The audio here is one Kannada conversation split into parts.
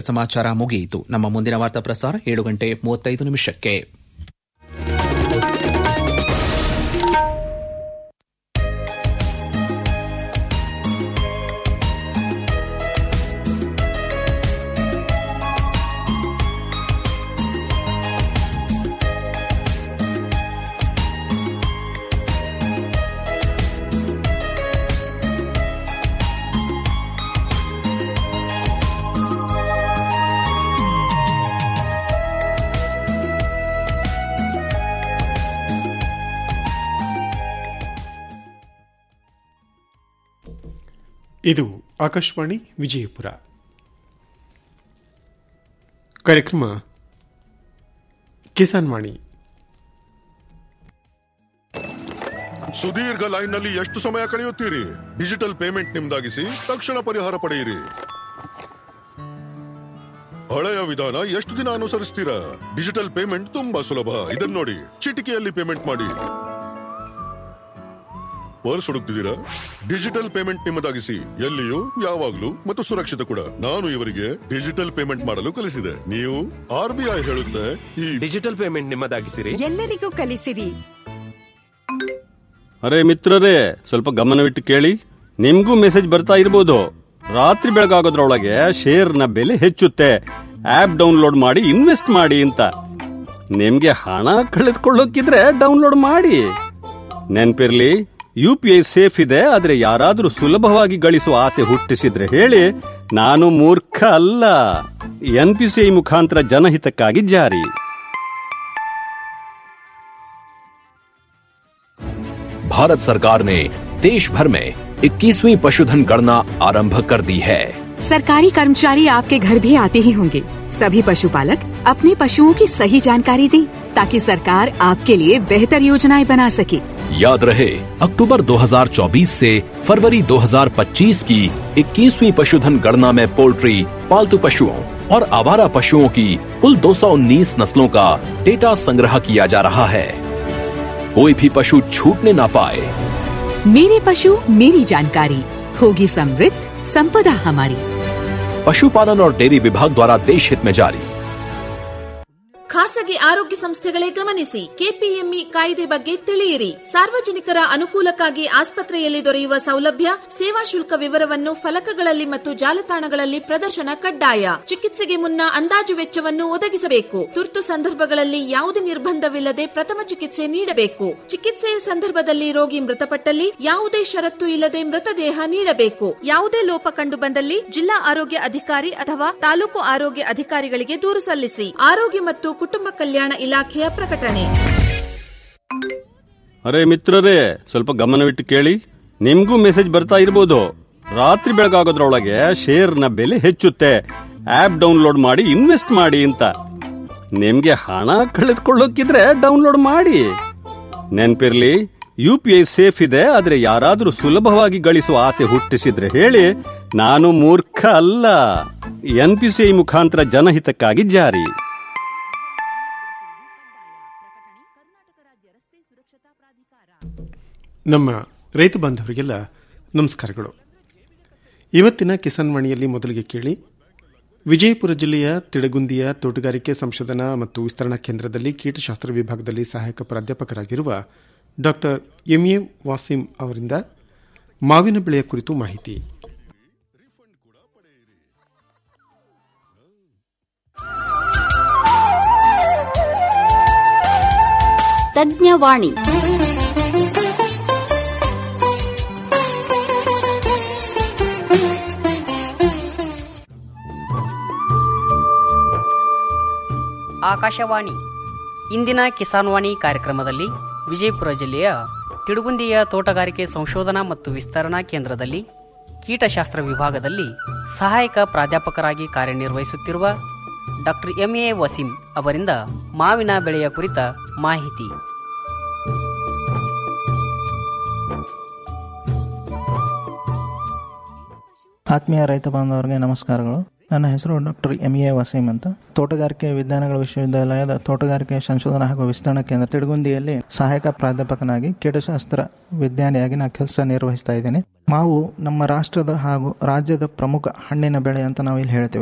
ಸಮಾಚಾರ ಮುಗಿಯಿತು ನಮ್ಮ ಮುಂದಿನ ವಾರ್ತಾ ಪ್ರಸಾರ ಏಳು ಗಂಟೆ ಮೂವತ್ತೈದು ನಿಮಿಷಕ್ಕೆ ಇದು ಆಕಾಶವಾಣಿ ವಿಜಯಪುರ ಕಾರ್ಯಕ್ರಮ ಕಿಸಾನ್ ವಾಣಿ ಸುದೀರ್ಘ ಲೈನ್ನಲ್ಲಿ ಎಷ್ಟು ಸಮಯ ಕಳೆಯುತ್ತೀರಿ ಡಿಜಿಟಲ್ ಪೇಮೆಂಟ್ ನಿಮ್ದಾಗಿಸಿ ತಕ್ಷಣ ಪರಿಹಾರ ಪಡೆಯಿರಿ ಹಳೆಯ ವಿಧಾನ ಎಷ್ಟು ದಿನ ಅನುಸರಿಸ್ತೀರಾ ಡಿಜಿಟಲ್ ಪೇಮೆಂಟ್ ತುಂಬಾ ಸುಲಭ ಇದನ್ನ ನೋಡಿ ಚಿಟಿಕೆಯಲ್ಲಿ ಪೇಮೆಂಟ್ ಮಾಡಿ ಪರ್ಸ್ ಹುಡುಕ್ತಿದ್ದೀರಾ ಡಿಜಿಟಲ್ ಪೇಮೆಂಟ್ ನಿಮ್ಮದಾಗಿಸಿ ಎಲ್ಲಿಯೂ ಯಾವಾಗ್ಲೂ ಮತ್ತು ಸುರಕ್ಷಿತ ಕೂಡ ನಾನು ಇವರಿಗೆ ಡಿಜಿಟಲ್ ಪೇಮೆಂಟ್ ಮಾಡಲು ಕಲಿಸಿದೆ ನೀವು ಆರ್ ಬಿ ಐ ಹೇಳುತ್ತೆ ಈ ಡಿಜಿಟಲ್ ಪೇಮೆಂಟ್ ನಿಮ್ಮದಾಗಿಸಿರಿ ಎಲ್ಲರಿಗೂ ಕಲಿಸಿರಿ ಅರೆ ಮಿತ್ರರೇ ಸ್ವಲ್ಪ ಗಮನವಿಟ್ಟು ಕೇಳಿ ನಿಮ್ಗೂ ಮೆಸೇಜ್ ಬರ್ತಾ ಇರ್ಬೋದು ರಾತ್ರಿ ಬೆಳಗಾಗೋದ್ರೊಳಗೆ ಶೇರ್ನ ಬೆಲೆ ಹೆಚ್ಚುತ್ತೆ ಆಪ್ ಡೌನ್ಲೋಡ್ ಮಾಡಿ ಇನ್ವೆಸ್ಟ್ ಮಾಡಿ ಅಂತ ನಿಮ್ಗೆ ಹಣ ಕಳೆದುಕೊಳ್ಳೋಕಿದ್ರೆ ಡೌನ್ಲೋಡ್ ಮಾಡಿ ನೆನ್ಪಿರ್ಲಿ ಯು ಪಿ ಐ ಸೇಫ್ ಇದೆ ಆದ್ರೆ ಯಾರಾದ್ರೂ ಸುಲಭವಾಗಿ ಗಳಿಸುವ ಆಸೆ ಹುಟ್ಟಿಸಿದ್ರೆ ಹೇಳಿ ನಾನು ಮೂರ್ಖ ಅಲ್ಲ ಎನ್ ಪಿ ಸಿ ಐ ಮುಖಾಂತರ ಜನಹಿತಕ್ಕಾಗಿ ಜಾರಿ भारत सरकार ने देश भर में 21वीं पशुधन गणना आरंभ कर दी है सरकारी कर्मचारी आपके घर भी आते ही होंगे सभी पशुपालक अपने पशुओं की सही जानकारी दें ताकि सरकार आपके लिए बेहतर योजनाएं बना सके याद रहे अक्टूबर 2024 से फरवरी 2025 की 21वीं पशुधन गणना में पोल्ट्री पालतू पशुओं और आवारा पशुओं की कुल 219 नस्लों का डेटा संग्रह किया जा रहा है कोई भी पशु छूटने ना पाए मेरे पशु मेरी जानकारी होगी समृद्ध संपदा हमारी पशुपालन और डेयरी विभाग द्वारा देश हित में जारी ಖಾಸಗಿ ಆರೋಗ್ಯ ಸಂಸ್ಥೆಗಳೇ ಗಮನಿಸಿ ಕೆಪಿಎಂಇ ಕಾಯ್ದೆ ಬಗ್ಗೆ ತಿಳಿಯಿರಿ ಸಾರ್ವಜನಿಕರ ಅನುಕೂಲಕ್ಕಾಗಿ ಆಸ್ಪತ್ರೆಯಲ್ಲಿ ದೊರೆಯುವ ಸೌಲಭ್ಯ ಸೇವಾ ಶುಲ್ಕ ವಿವರವನ್ನು ಫಲಕಗಳಲ್ಲಿ ಮತ್ತು ಜಾಲತಾಣಗಳಲ್ಲಿ ಪ್ರದರ್ಶನ ಕಡ್ಡಾಯ ಚಿಕಿತ್ಸೆಗೆ ಮುನ್ನ ಅಂದಾಜು ವೆಚ್ಚವನ್ನು ಒದಗಿಸಬೇಕು ತುರ್ತು ಸಂದರ್ಭಗಳಲ್ಲಿ ಯಾವುದೇ ನಿರ್ಬಂಧವಿಲ್ಲದೆ ಪ್ರಥಮ ಚಿಕಿತ್ಸೆ ನೀಡಬೇಕು ಚಿಕಿತ್ಸೆಯ ಸಂದರ್ಭದಲ್ಲಿ ರೋಗಿ ಮೃತಪಟ್ಟಲ್ಲಿ ಯಾವುದೇ ಷರತ್ತು ಇಲ್ಲದೆ ಮೃತದೇಹ ನೀಡಬೇಕು ಯಾವುದೇ ಲೋಪ ಕಂಡು ಬಂದಲ್ಲಿ ಜಿಲ್ಲಾ ಆರೋಗ್ಯ ಅಧಿಕಾರಿ ಅಥವಾ ತಾಲೂಕು ಆರೋಗ್ಯ ಅಧಿಕಾರಿಗಳಿಗೆ ದೂರು ಸಲ್ಲಿಸಿ ಆರೋಗ್ಯ ಮತ್ತು ಕುಟುಂಬ ಕಲ್ಯಾಣ ಇಲಾಖೆಯ ಪ್ರಕಟಣೆ ಅರೆ ಮಿತ್ರರೇ ಸ್ವಲ್ಪ ಗಮನವಿಟ್ಟು ಕೇಳಿ ನಿಮ್ಗೂ ಮೆಸೇಜ್ ಬರ್ತಾ ಇರ್ಬೋದು ರಾತ್ರಿ ಬೆಳಗಾಗೋದ್ರೊಳಗೆ ಶೇರ್ನ ಬೆಲೆ ಹೆಚ್ಚುತ್ತೆ ಆಪ್ ಡೌನ್ಲೋಡ್ ಮಾಡಿ ಇನ್ವೆಸ್ಟ್ ಮಾಡಿ ಅಂತ ನಿಮ್ಗೆ ಹಣ ಕಳೆದುಕೊಳ್ಳೋಕಿದ್ರೆ ಡೌನ್ಲೋಡ್ ಮಾಡಿ ನೆನ್ಪಿರ್ಲಿ ಯು ಪಿ ಐ ಸೇಫ್ ಇದೆ ಆದ್ರೆ ಯಾರಾದ್ರೂ ಸುಲಭವಾಗಿ ಗಳಿಸುವ ಆಸೆ ಹುಟ್ಟಿಸಿದ್ರೆ ಹೇಳಿ ನಾನು ಮೂರ್ಖ ಅಲ್ಲ ಎನ್ ಪಿ ಸಿ ಐ ಮುಖಾಂತರ ಜನಹಿತಕ್ಕಾಗಿ ಜಾರಿ ನಮ್ಮ ರೈತ ಬಾಂಧವರಿಗೆಲ್ಲ ನಮಸ್ಕಾರಗಳು ಇವತ್ತಿನ ಕಿಸಾನ್ ವಾಣಿಯಲ್ಲಿ ಮೊದಲಿಗೆ ಕೇಳಿ ವಿಜಯಪುರ ಜಿಲ್ಲೆಯ ತಿಡಗುಂದಿಯ ತೋಟಗಾರಿಕೆ ಸಂಶೋಧನಾ ಮತ್ತು ವಿಸ್ತರಣಾ ಕೇಂದ್ರದಲ್ಲಿ ಕೀಟಶಾಸ್ತ್ರ ವಿಭಾಗದಲ್ಲಿ ಸಹಾಯಕ ಪ್ರಾಧ್ಯಾಪಕರಾಗಿರುವ ಡಾಕ್ಟರ್ ಎಂಎ ವಾಸಿಂ ಅವರಿಂದ ಮಾವಿನ ಬೆಳೆಯ ಕುರಿತು ಮಾಹಿತಿ ತಜ್ಞವಾಣಿ ಆಕಾಶವಾಣಿ ಇಂದಿನ ಕಿಸಾನ್ ವಾಣಿ ಕಾರ್ಯಕ್ರಮದಲ್ಲಿ ವಿಜಯಪುರ ಜಿಲ್ಲೆಯ ತಿಡುಗುಂದಿಯ ತೋಟಗಾರಿಕೆ ಸಂಶೋಧನಾ ಮತ್ತು ವಿಸ್ತರಣಾ ಕೇಂದ್ರದಲ್ಲಿ ಕೀಟಶಾಸ್ತ್ರ ವಿಭಾಗದಲ್ಲಿ ಸಹಾಯಕ ಪ್ರಾಧ್ಯಾಪಕರಾಗಿ ಕಾರ್ಯನಿರ್ವಹಿಸುತ್ತಿರುವ ಡಾಕ್ಟರ್ ಎಂ ಎ ವಸೀಂ ಅವರಿಂದ ಮಾವಿನ ಬೆಳೆಯ ಕುರಿತ ಮಾಹಿತಿ ಆತ್ಮೀಯ ರೈತ ಬಾಂಧವರಿಗೆ ನಮಸ್ಕಾರಗಳು ನನ್ನ ಹೆಸರು ಡಾಕ್ಟರ್ ಎಂ ಎ ವಸೀಂ ಅಂತ ತೋಟಗಾರಿಕೆ ವಿಜ್ಞಾನಗಳ ವಿಶ್ವವಿದ್ಯಾಲಯದ ತೋಟಗಾರಿಕೆ ಸಂಶೋಧನಾ ಹಾಗೂ ವಿಸ್ತರಣಾ ಕೇಂದ್ರ ತಿಡುಗುಂದಿಯಲ್ಲಿ ಸಹಾಯಕ ಪ್ರಾಧ್ಯಾಪಕನಾಗಿ ಕೀಟಶಾಸ್ತ್ರ ವಿಜ್ಞಾನಿಯಾಗಿ ನಾನು ಕೆಲಸ ನಿರ್ವಹಿಸ್ತಾ ಇದ್ದೇನೆ ಮಾವು ನಮ್ಮ ರಾಷ್ಟ್ರದ ಹಾಗೂ ರಾಜ್ಯದ ಪ್ರಮುಖ ಹಣ್ಣಿನ ಬೆಳೆ ಅಂತ ನಾವು ಇಲ್ಲಿ ಹೇಳ್ತೀವಿ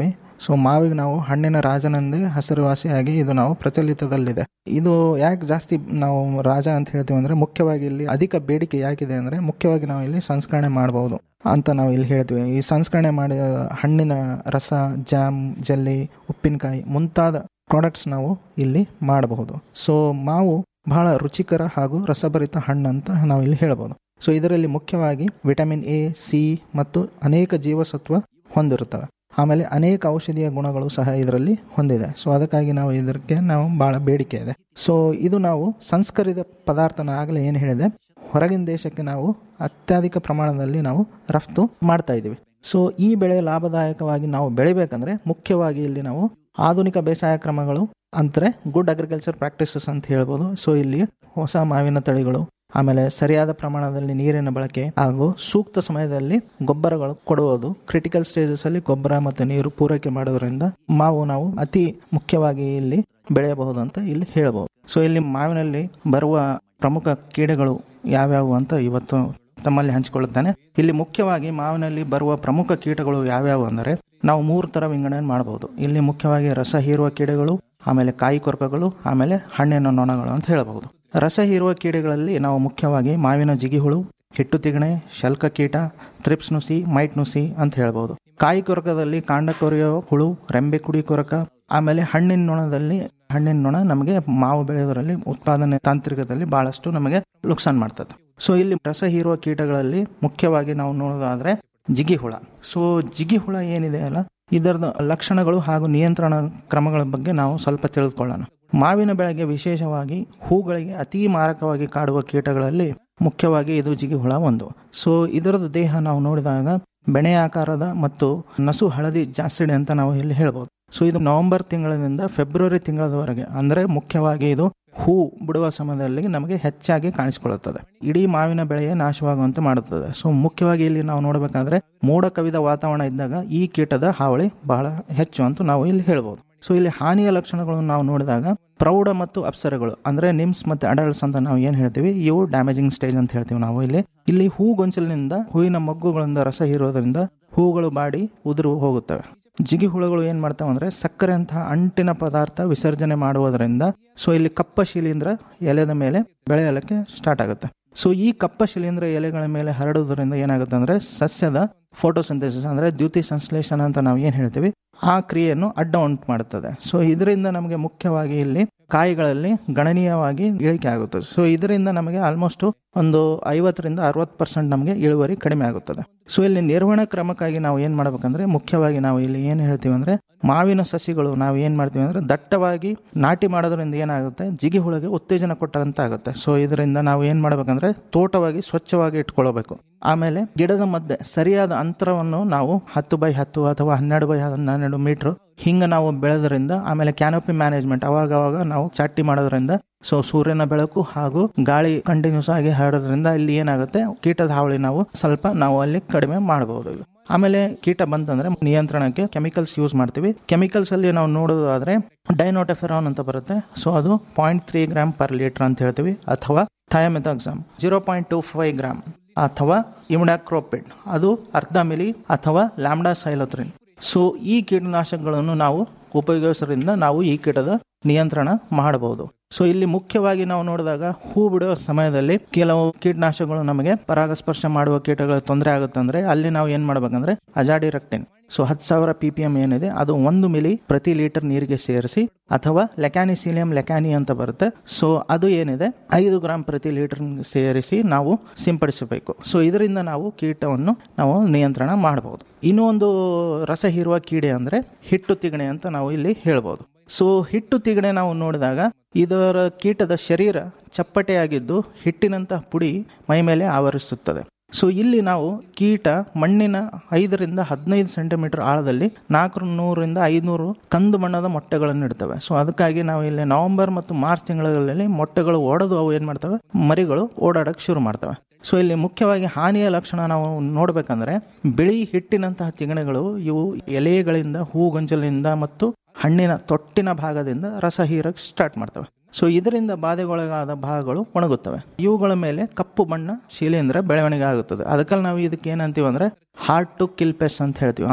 ಸೊ ಮಾವಿಗೆ ನಾವು ಹಣ್ಣಿನ ರಾಜನೆಂದೇ ಹೆಸರುವಾಸಿಯಾಗಿ ಇದು ನಾವು ಪ್ರಚಲಿತದಲ್ಲಿದೆ ಇದು ಯಾಕೆ ಜಾಸ್ತಿ ನಾವು ರಾಜ ಅಂತ ಹೇಳ್ತೀವಿ ಅಂದ್ರೆ ಮುಖ್ಯವಾಗಿ ಇಲ್ಲಿ ಅಧಿಕ ಬೇಡಿಕೆ ಯಾಕಿದೆ ಅಂದ್ರೆ ಮುಖ್ಯವಾಗಿ ನಾವು ಇಲ್ಲಿ ಸಂಸ್ಕರಣೆ ಮಾಡಬಹುದು ಅಂತ ನಾವು ಇಲ್ಲಿ ಹೇಳ್ತೀವಿ ಈ ಸಂಸ್ಕರಣೆ ಮಾಡಿದ ಹಣ್ಣಿನ ರಸ ಜಾಮ್ ಜೆಲ್ಲಿ ಉಪ್ಪಿನಕಾಯಿ ಮುಂತಾದ ಪ್ರಾಡಕ್ಟ್ಸ್ ನಾವು ಇಲ್ಲಿ ಮಾಡಬಹುದು ಸೊ ಮಾವು ಬಹಳ ರುಚಿಕರ ಹಾಗೂ ರಸಭರಿತ ಹಣ್ಣು ಅಂತ ನಾವು ಇಲ್ಲಿ ಹೇಳ್ಬೋದು ಸೊ ಇದರಲ್ಲಿ ಮುಖ್ಯವಾಗಿ ವಿಟಮಿನ್ ಎ ಸಿ ಮತ್ತು ಅನೇಕ ಜೀವಸತ್ವ ಹೊಂದಿರುತ್ತವೆ ಆಮೇಲೆ ಅನೇಕ ಔಷಧೀಯ ಗುಣಗಳು ಸಹ ಇದರಲ್ಲಿ ಹೊಂದಿದೆ ಸೊ ಅದಕ್ಕಾಗಿ ನಾವು ಇದಕ್ಕೆ ನಾವು ಬಹಳ ಬೇಡಿಕೆ ಇದೆ ಸೊ ಇದು ನಾವು ಸಂಸ್ಕರಿತ ಪದಾರ್ಥನ ಆಗಲೇ ಏನು ಹೇಳಿದೆ ಹೊರಗಿನ ದೇಶಕ್ಕೆ ನಾವು ಅತ್ಯಧಿಕ ಪ್ರಮಾಣದಲ್ಲಿ ನಾವು ರಫ್ತು ಮಾಡ್ತಾ ಇದ್ದೀವಿ ಸೊ ಈ ಬೆಳೆ ಲಾಭದಾಯಕವಾಗಿ ನಾವು ಬೆಳಿಬೇಕಂದ್ರೆ ಮುಖ್ಯವಾಗಿ ಇಲ್ಲಿ ನಾವು ಆಧುನಿಕ ಬೇಸಾಯ ಕ್ರಮಗಳು ಅಂದರೆ ಗುಡ್ ಅಗ್ರಿಕಲ್ಚರ್ ಪ್ರಾಕ್ಟೀಸಸ್ ಅಂತ ಹೇಳ್ಬೋದು ಸೊ ಇಲ್ಲಿ ಹೊಸ ಮಾವಿನ ತಳಿಗಳು ಆಮೇಲೆ ಸರಿಯಾದ ಪ್ರಮಾಣದಲ್ಲಿ ನೀರಿನ ಬಳಕೆ ಹಾಗೂ ಸೂಕ್ತ ಸಮಯದಲ್ಲಿ ಗೊಬ್ಬರಗಳು ಕೊಡುವುದು ಕ್ರಿಟಿಕಲ್ ಸ್ಟೇಜಸ್ ಅಲ್ಲಿ ಗೊಬ್ಬರ ಮತ್ತು ನೀರು ಪೂರೈಕೆ ಮಾಡೋದ್ರಿಂದ ಮಾವು ನಾವು ಅತಿ ಮುಖ್ಯವಾಗಿ ಇಲ್ಲಿ ಬೆಳೆಯಬಹುದು ಅಂತ ಇಲ್ಲಿ ಹೇಳಬಹುದು ಸೊ ಇಲ್ಲಿ ಮಾವಿನಲ್ಲಿ ಬರುವ ಪ್ರಮುಖ ಕೀಡೆಗಳು ಯಾವ್ಯಾವು ಅಂತ ಇವತ್ತು ತಮ್ಮಲ್ಲಿ ಹಂಚಿಕೊಳ್ಳುತ್ತಾನೆ ಇಲ್ಲಿ ಮುಖ್ಯವಾಗಿ ಮಾವಿನಲ್ಲಿ ಬರುವ ಪ್ರಮುಖ ಕೀಟಗಳು ಯಾವ್ಯಾವು ಅಂದರೆ ನಾವು ಮೂರು ತರ ವಿಂಗಡಣೆ ಮಾಡಬಹುದು ಇಲ್ಲಿ ಮುಖ್ಯವಾಗಿ ರಸ ಹೀರುವ ಕೀಡೆಗಳು ಆಮೇಲೆ ಕಾಯಿ ಕೊರಕಗಳು ಆಮೇಲೆ ಹಣ್ಣಿನ ನೊಣಗಳು ಅಂತ ಹೇಳಬಹುದು ರಸ ಹೀರುವ ಕೀಡೆಗಳಲ್ಲಿ ನಾವು ಮುಖ್ಯವಾಗಿ ಮಾವಿನ ಜಿಗಿಹುಳು ಹಿಟ್ಟು ತಿಗಣೆ ಶಲ್ಕ ಕೀಟ ತ್ರಿಪ್ಸ್ ನುಸಿ ಮೈಟ್ ನುಸಿ ಅಂತ ಹೇಳ್ಬೋದು ಕಾಯಿ ಕೊರಕದಲ್ಲಿ ಕಾಂಡ ಕೊರೆಯೋ ಹುಳು ರೆಂಬೆ ಕುಡಿ ಕೊರಕ ಆಮೇಲೆ ಹಣ್ಣಿನ ನೊಣದಲ್ಲಿ ಹಣ್ಣಿನ ನೊಣ ನಮಗೆ ಮಾವು ಬೆಳೆಯೋದ್ರಲ್ಲಿ ಉತ್ಪಾದನೆ ತಾಂತ್ರಿಕದಲ್ಲಿ ಬಹಳಷ್ಟು ನಮಗೆ ನುಕ್ಸಾನ್ ಮಾಡ್ತದೆ ಸೊ ಇಲ್ಲಿ ರಸ ಹೀರುವ ಕೀಟಗಳಲ್ಲಿ ಮುಖ್ಯವಾಗಿ ನಾವು ನೋಡೋದಾದ್ರೆ ಜಿಗಿ ಹುಳ ಸೊ ಜಿಗಿ ಹುಳ ಏನಿದೆ ಅಲ್ಲ ಇದರದ ಲಕ್ಷಣಗಳು ಹಾಗೂ ನಿಯಂತ್ರಣ ಕ್ರಮಗಳ ಬಗ್ಗೆ ನಾವು ಸ್ವಲ್ಪ ತಿಳಿದುಕೊಳ್ಳೋಣ ಮಾವಿನ ಬೆಳೆಗೆ ವಿಶೇಷವಾಗಿ ಹೂಗಳಿಗೆ ಅತಿ ಮಾರಕವಾಗಿ ಕಾಡುವ ಕೀಟಗಳಲ್ಲಿ ಮುಖ್ಯವಾಗಿ ಇದು ಜಿಗಿ ಹುಳ ಒಂದು ಸೊ ಇದರದ ದೇಹ ನಾವು ನೋಡಿದಾಗ ಬೆಣೆ ಆಕಾರದ ಮತ್ತು ನಸು ಹಳದಿ ಜಾಸ್ತಿಡೆ ಅಂತ ನಾವು ಇಲ್ಲಿ ಹೇಳ್ಬೋದು ಸೊ ಇದು ನವೆಂಬರ್ ತಿಂಗಳಿನಿಂದ ಫೆಬ್ರವರಿ ತಿಂಗಳವರೆಗೆ ಅಂದರೆ ಮುಖ್ಯವಾಗಿ ಇದು ಹೂ ಬಿಡುವ ಸಮಯದಲ್ಲಿ ನಮಗೆ ಹೆಚ್ಚಾಗಿ ಕಾಣಿಸಿಕೊಳ್ಳುತ್ತದೆ ಇಡೀ ಮಾವಿನ ಬೆಳೆಯೇ ನಾಶವಾಗುವಂತೆ ಮಾಡುತ್ತದೆ ಸೊ ಮುಖ್ಯವಾಗಿ ಇಲ್ಲಿ ನಾವು ನೋಡಬೇಕಾದ್ರೆ ಮೋಡ ಕವಿದ ವಾತಾವರಣ ಇದ್ದಾಗ ಈ ಕೀಟದ ಹಾವಳಿ ಬಹಳ ಹೆಚ್ಚು ಅಂತ ನಾವು ಇಲ್ಲಿ ಹೇಳ್ಬೋದು ಸೊ ಇಲ್ಲಿ ಹಾನಿಯ ಲಕ್ಷಣಗಳನ್ನು ನಾವು ನೋಡಿದಾಗ ಪ್ರೌಢ ಮತ್ತು ಅಪ್ಸರಗಳು ಅಂದ್ರೆ ನಿಮ್ಸ್ ಮತ್ತೆ ಅಡಲ್ಟ್ಸ್ ಅಂತ ನಾವು ಏನ್ ಹೇಳ್ತೀವಿ ಇವು ಡ್ಯಾಮೇಜಿಂಗ್ ಸ್ಟೇಜ್ ಅಂತ ಹೇಳ್ತೀವಿ ನಾವು ಇಲ್ಲಿ ಇಲ್ಲಿ ಹೂ ಗೊಂಚಲಿನಿಂದ ಹೂವಿನ ಮೊಗ್ಗುಗಳಿಂದ ರಸ ಹೀರೋದ್ರಿಂದ ಹೂಗಳು ಬಾಡಿ ಉದುರು ಹೋಗುತ್ತವೆ ಜಿಗಿ ಹುಳುಗಳು ಏನ್ ಮಾಡ್ತಾವೆ ಅಂದ್ರೆ ಸಕ್ಕರೆ ಅಂತಹ ಅಂಟಿನ ಪದಾರ್ಥ ವಿಸರ್ಜನೆ ಮಾಡುವುದರಿಂದ ಸೊ ಇಲ್ಲಿ ಕಪ್ಪ ಶಿಲೀಂಧ್ರ ಎಲೆದ ಮೇಲೆ ಬೆಳೆಯಲಿಕ್ಕೆ ಸ್ಟಾರ್ಟ್ ಆಗುತ್ತೆ ಸೊ ಈ ಕಪ್ಪ ಶಿಲೀಂಧ್ರ ಎಲೆಗಳ ಮೇಲೆ ಹರಡುವುದರಿಂದ ಏನಾಗುತ್ತೆ ಅಂದ್ರೆ ಸಸ್ಯದ ಫೋಟೋಸಿಂಥೆಸಿಸ್ ಅಂದ್ರೆ ದ್ಯುತಿ ಸಂಶ್ಲೇಷಣ ಅಂತ ನಾವು ಏನ್ ಹೇಳ್ತೀವಿ ಆ ಕ್ರಿಯೆಯನ್ನು ಅಡ್ಡ ಉಂಟು ಮಾಡುತ್ತದೆ ಸೊ ಇದರಿಂದ ನಮಗೆ ಮುಖ್ಯವಾಗಿ ಇಲ್ಲಿ ಕಾಯಿಗಳಲ್ಲಿ ಗಣನೀಯವಾಗಿ ಇಳಿಕೆ ಆಗುತ್ತದೆ ಸೊ ಇದರಿಂದ ನಮಗೆ ಆಲ್ಮೋಸ್ಟ್ ಒಂದು ಐವತ್ತರಿಂದ ಅರವತ್ತು ಪರ್ಸೆಂಟ್ ನಮಗೆ ಇಳುವರಿ ಕಡಿಮೆ ಆಗುತ್ತದೆ ಸೊ ಇಲ್ಲಿ ನಿರ್ವಹಣಾ ಕ್ರಮಕ್ಕಾಗಿ ನಾವು ಏನ್ ಮಾಡ್ಬೇಕಂದ್ರೆ ಮುಖ್ಯವಾಗಿ ನಾವು ಇಲ್ಲಿ ಏನ್ ಹೇಳ್ತೀವಿ ಅಂದ್ರೆ ಮಾವಿನ ಸಸಿಗಳು ನಾವು ಏನ್ ಮಾಡ್ತೀವಿ ಅಂದ್ರೆ ದಟ್ಟವಾಗಿ ನಾಟಿ ಮಾಡೋದ್ರಿಂದ ಏನಾಗುತ್ತೆ ಜಿಗಿ ಹುಳಗೆ ಉತ್ತೇಜನ ಕೊಟ್ಟಂತ ಆಗುತ್ತೆ ಸೊ ಇದರಿಂದ ನಾವು ಏನ್ ಮಾಡ್ಬೇಕಂದ್ರೆ ತೋಟವಾಗಿ ಸ್ವಚ್ಛವಾಗಿ ಇಟ್ಕೊಳ್ಬೇಕು ಆಮೇಲೆ ಗಿಡದ ಮಧ್ಯೆ ಸರಿಯಾದ ಅಂತರವನ್ನು ನಾವು ಹತ್ತು ಬೈ ಹತ್ತು ಅಥವಾ ಹನ್ನೆರಡು ಬೈ ಹನ್ನೆರಡು ಮೀಟರ್ ಹಿಂಗ ನಾವು ಬೆಳೆದ್ರಿಂದ ಆಮೇಲೆ ಕ್ಯಾನೋಪಿ ಮ್ಯಾನೇಜ್ಮೆಂಟ್ ಅವಾಗ ಅವಾಗ ನಾವು ಚಾಟಿ ಮಾಡೋದ್ರಿಂದ ಸೊ ಸೂರ್ಯನ ಬೆಳಕು ಹಾಗೂ ಗಾಳಿ ಕಂಟಿನ್ಯೂಸ್ ಆಗಿ ಹರಡೋದ್ರಿಂದ ಇಲ್ಲಿ ಏನಾಗುತ್ತೆ ಕೀಟದ ಹಾವಳಿ ನಾವು ಸ್ವಲ್ಪ ನಾವು ಅಲ್ಲಿ ಕಡಿಮೆ ಮಾಡಬಹುದು ಆಮೇಲೆ ಕೀಟ ಬಂತಂದ್ರೆ ನಿಯಂತ್ರಣಕ್ಕೆ ಕೆಮಿಕಲ್ಸ್ ಯೂಸ್ ಮಾಡ್ತೀವಿ ಕೆಮಿಕಲ್ಸ್ ಅಲ್ಲಿ ನಾವು ನೋಡೋದಾದ್ರೆ ಡೈನೋಟೆಫೆರಾನ್ ಅಂತ ಬರುತ್ತೆ ಸೊ ಅದು point three gram per litre ಅಂತ ಹೇಳ್ತೀವಿ ಅಥವಾ thiamethoxam zero point two five gram ಅಥವಾ ಇಮ್ಡಾಕ್ರೋಪಿಡ್ ಅದು ಅರ್ಧ ಮಿಲಿ ಅಥವಾ ಲ್ಯಾಂಬ್ಡಾ ಸೈಲೋತ್ರಿನ್ ಸೊ ಈ ಕೀಟನಾಶಕಗಳನ್ನು ನಾವು ಉಪಯೋಗಿಸೋದ್ರಿಂದ ನಾವು ಈ ಕೀಟದ ನಿಯಂತ್ರಣ ಮಾಡಬಹುದು ಸೊ ಇಲ್ಲಿ ಮುಖ್ಯವಾಗಿ ನಾವು ನೋಡಿದಾಗ ಹೂ ಬಿಡುವ ಸಮಯದಲ್ಲಿ ಕೆಲವು ಕೀಟನಾಶಕಗಳು ನಮಗೆ ಪರಾಗಸ್ಪರ್ಶ ಮಾಡುವ ಕೀಟಗಳ ತೊಂದರೆ ಆಗುತ್ತೆ ಅಂದ್ರೆ ಅಲ್ಲಿ ನಾವು ಏನ್ ಮಾಡ್ಬೇಕಂದ್ರೆ ಅಜಾಡಿ ರಕ್ಟಿನ್ ಸೊ ಹತ್ತು ಸಾವಿರ ಪಿ ಪಿ ಎಂ ಏನಿದೆ ಅದು ಒಂದು ಮಿಲಿ ಪ್ರತಿ ಲೀಟರ್ ನೀರಿಗೆ ಸೇರಿಸಿ ಅಥವಾ ಲೆಕ್ಯಾನಿಸೀಲಿಯಂ ಲೆಕ್ಯಾನಿ ಅಂತ ಬರುತ್ತೆ ಸೊ ಅದು ಏನಿದೆ ಐದು ಗ್ರಾಂ ಪ್ರತಿ ಲೀಟರ್ ಸೇರಿಸಿ ನಾವು ಸಿಂಪಡಿಸಬೇಕು ಸೊ ಇದರಿಂದ ನಾವು ಕೀಟವನ್ನು ನಾವು ನಿಯಂತ್ರಣ ಮಾಡಬಹುದು ಇನ್ನೂ ಒಂದು ರಸ ಹೀರುವ ಕೀಡೆ ಅಂದ್ರೆ ಹಿಟ್ಟು ತಿಗಣೆ ಅಂತ ನಾವು ಇಲ್ಲಿ ಹೇಳ್ಬೋದು ಸೊ ಹಿಟ್ಟು ತಿಗಣೆ ನಾವು ನೋಡಿದಾಗ ಇದರ ಕೀಟದ ಶರೀರ ಚಪ್ಪಟೆಯಾಗಿದ್ದು ಹಿಟ್ಟಿನಂತಹ ಪುಡಿ ಮೈ ಮೇಲೆ ಆವರಿಸುತ್ತದೆ ಸೊ ಇಲ್ಲಿ ನಾವು ಕೀಟ ಮಣ್ಣಿನ ಐದರಿಂದ ಹದಿನೈದು ಸೆಂಟಿಮೀಟರ್ ಆಳದಲ್ಲಿ ನಾಲ್ಕು ನೂರರಿಂದ ಐನೂರು ಕಂದು ಬಣ್ಣದ ಮೊಟ್ಟೆಗಳನ್ನು ಇಡ್ತವೆ ಸೊ ಅದಕ್ಕಾಗಿ ನಾವು ಇಲ್ಲಿ ನವೆಂಬರ್ ಮತ್ತು ಮಾರ್ಚ್ ತಿಂಗಳಲ್ಲಿ ಮೊಟ್ಟೆಗಳು ಒಡೆದು ಅವು ಏನ್ ಮಾಡ್ತವೆ ಮರಿಗಳು ಓಡಾಡಕ್ಕೆ ಶುರು ಮಾಡ್ತವೆ ಸೊ ಇಲ್ಲಿ ಮುಖ್ಯವಾಗಿ ಹಾನಿಯ ಲಕ್ಷಣ ನಾವು ನೋಡ್ಬೇಕಂದ್ರೆ ಬಿಳಿ ಹಿಟ್ಟಿನಂತಹ ತಿಗಣೆಗಳು ಇವು ಎಲೆಗಳಿಂದ ಹೂಗೊಂಚಲಿನಿಂದ ಮತ್ತು ಹಣ್ಣಿನ ತೊಟ್ಟಿನ ಭಾಗದಿಂದ ರಸ ಹೀರಕ್ ಸ್ಟಾರ್ಟ್ ಮಾಡ್ತವೆ ಸೊ ಇದರಿಂದ ಬಾಧೆಗೊಳಗಾದ ಭಾಗಗಳು ಒಣಗುತ್ತವೆ ಇವುಗಳ ಮೇಲೆ ಕಪ್ಪು ಬಣ್ಣ ಶಿಲೀಂಧ್ರ ಬೆಳವಣಿಗೆ ಆಗುತ್ತದೆ ಅದಕ್ಕಲ್ಲಿ ನಾವು ಇದಕ್ಕೆ ಏನಂತೀವಿ ಅಂದ್ರೆ ಹಾರ್ಟ್ ಟು ಕಿಲ್ ಪೆಸ್ ಅಂತ ಹೇಳ್ತೀವಿ ಅಂದ್ರೆ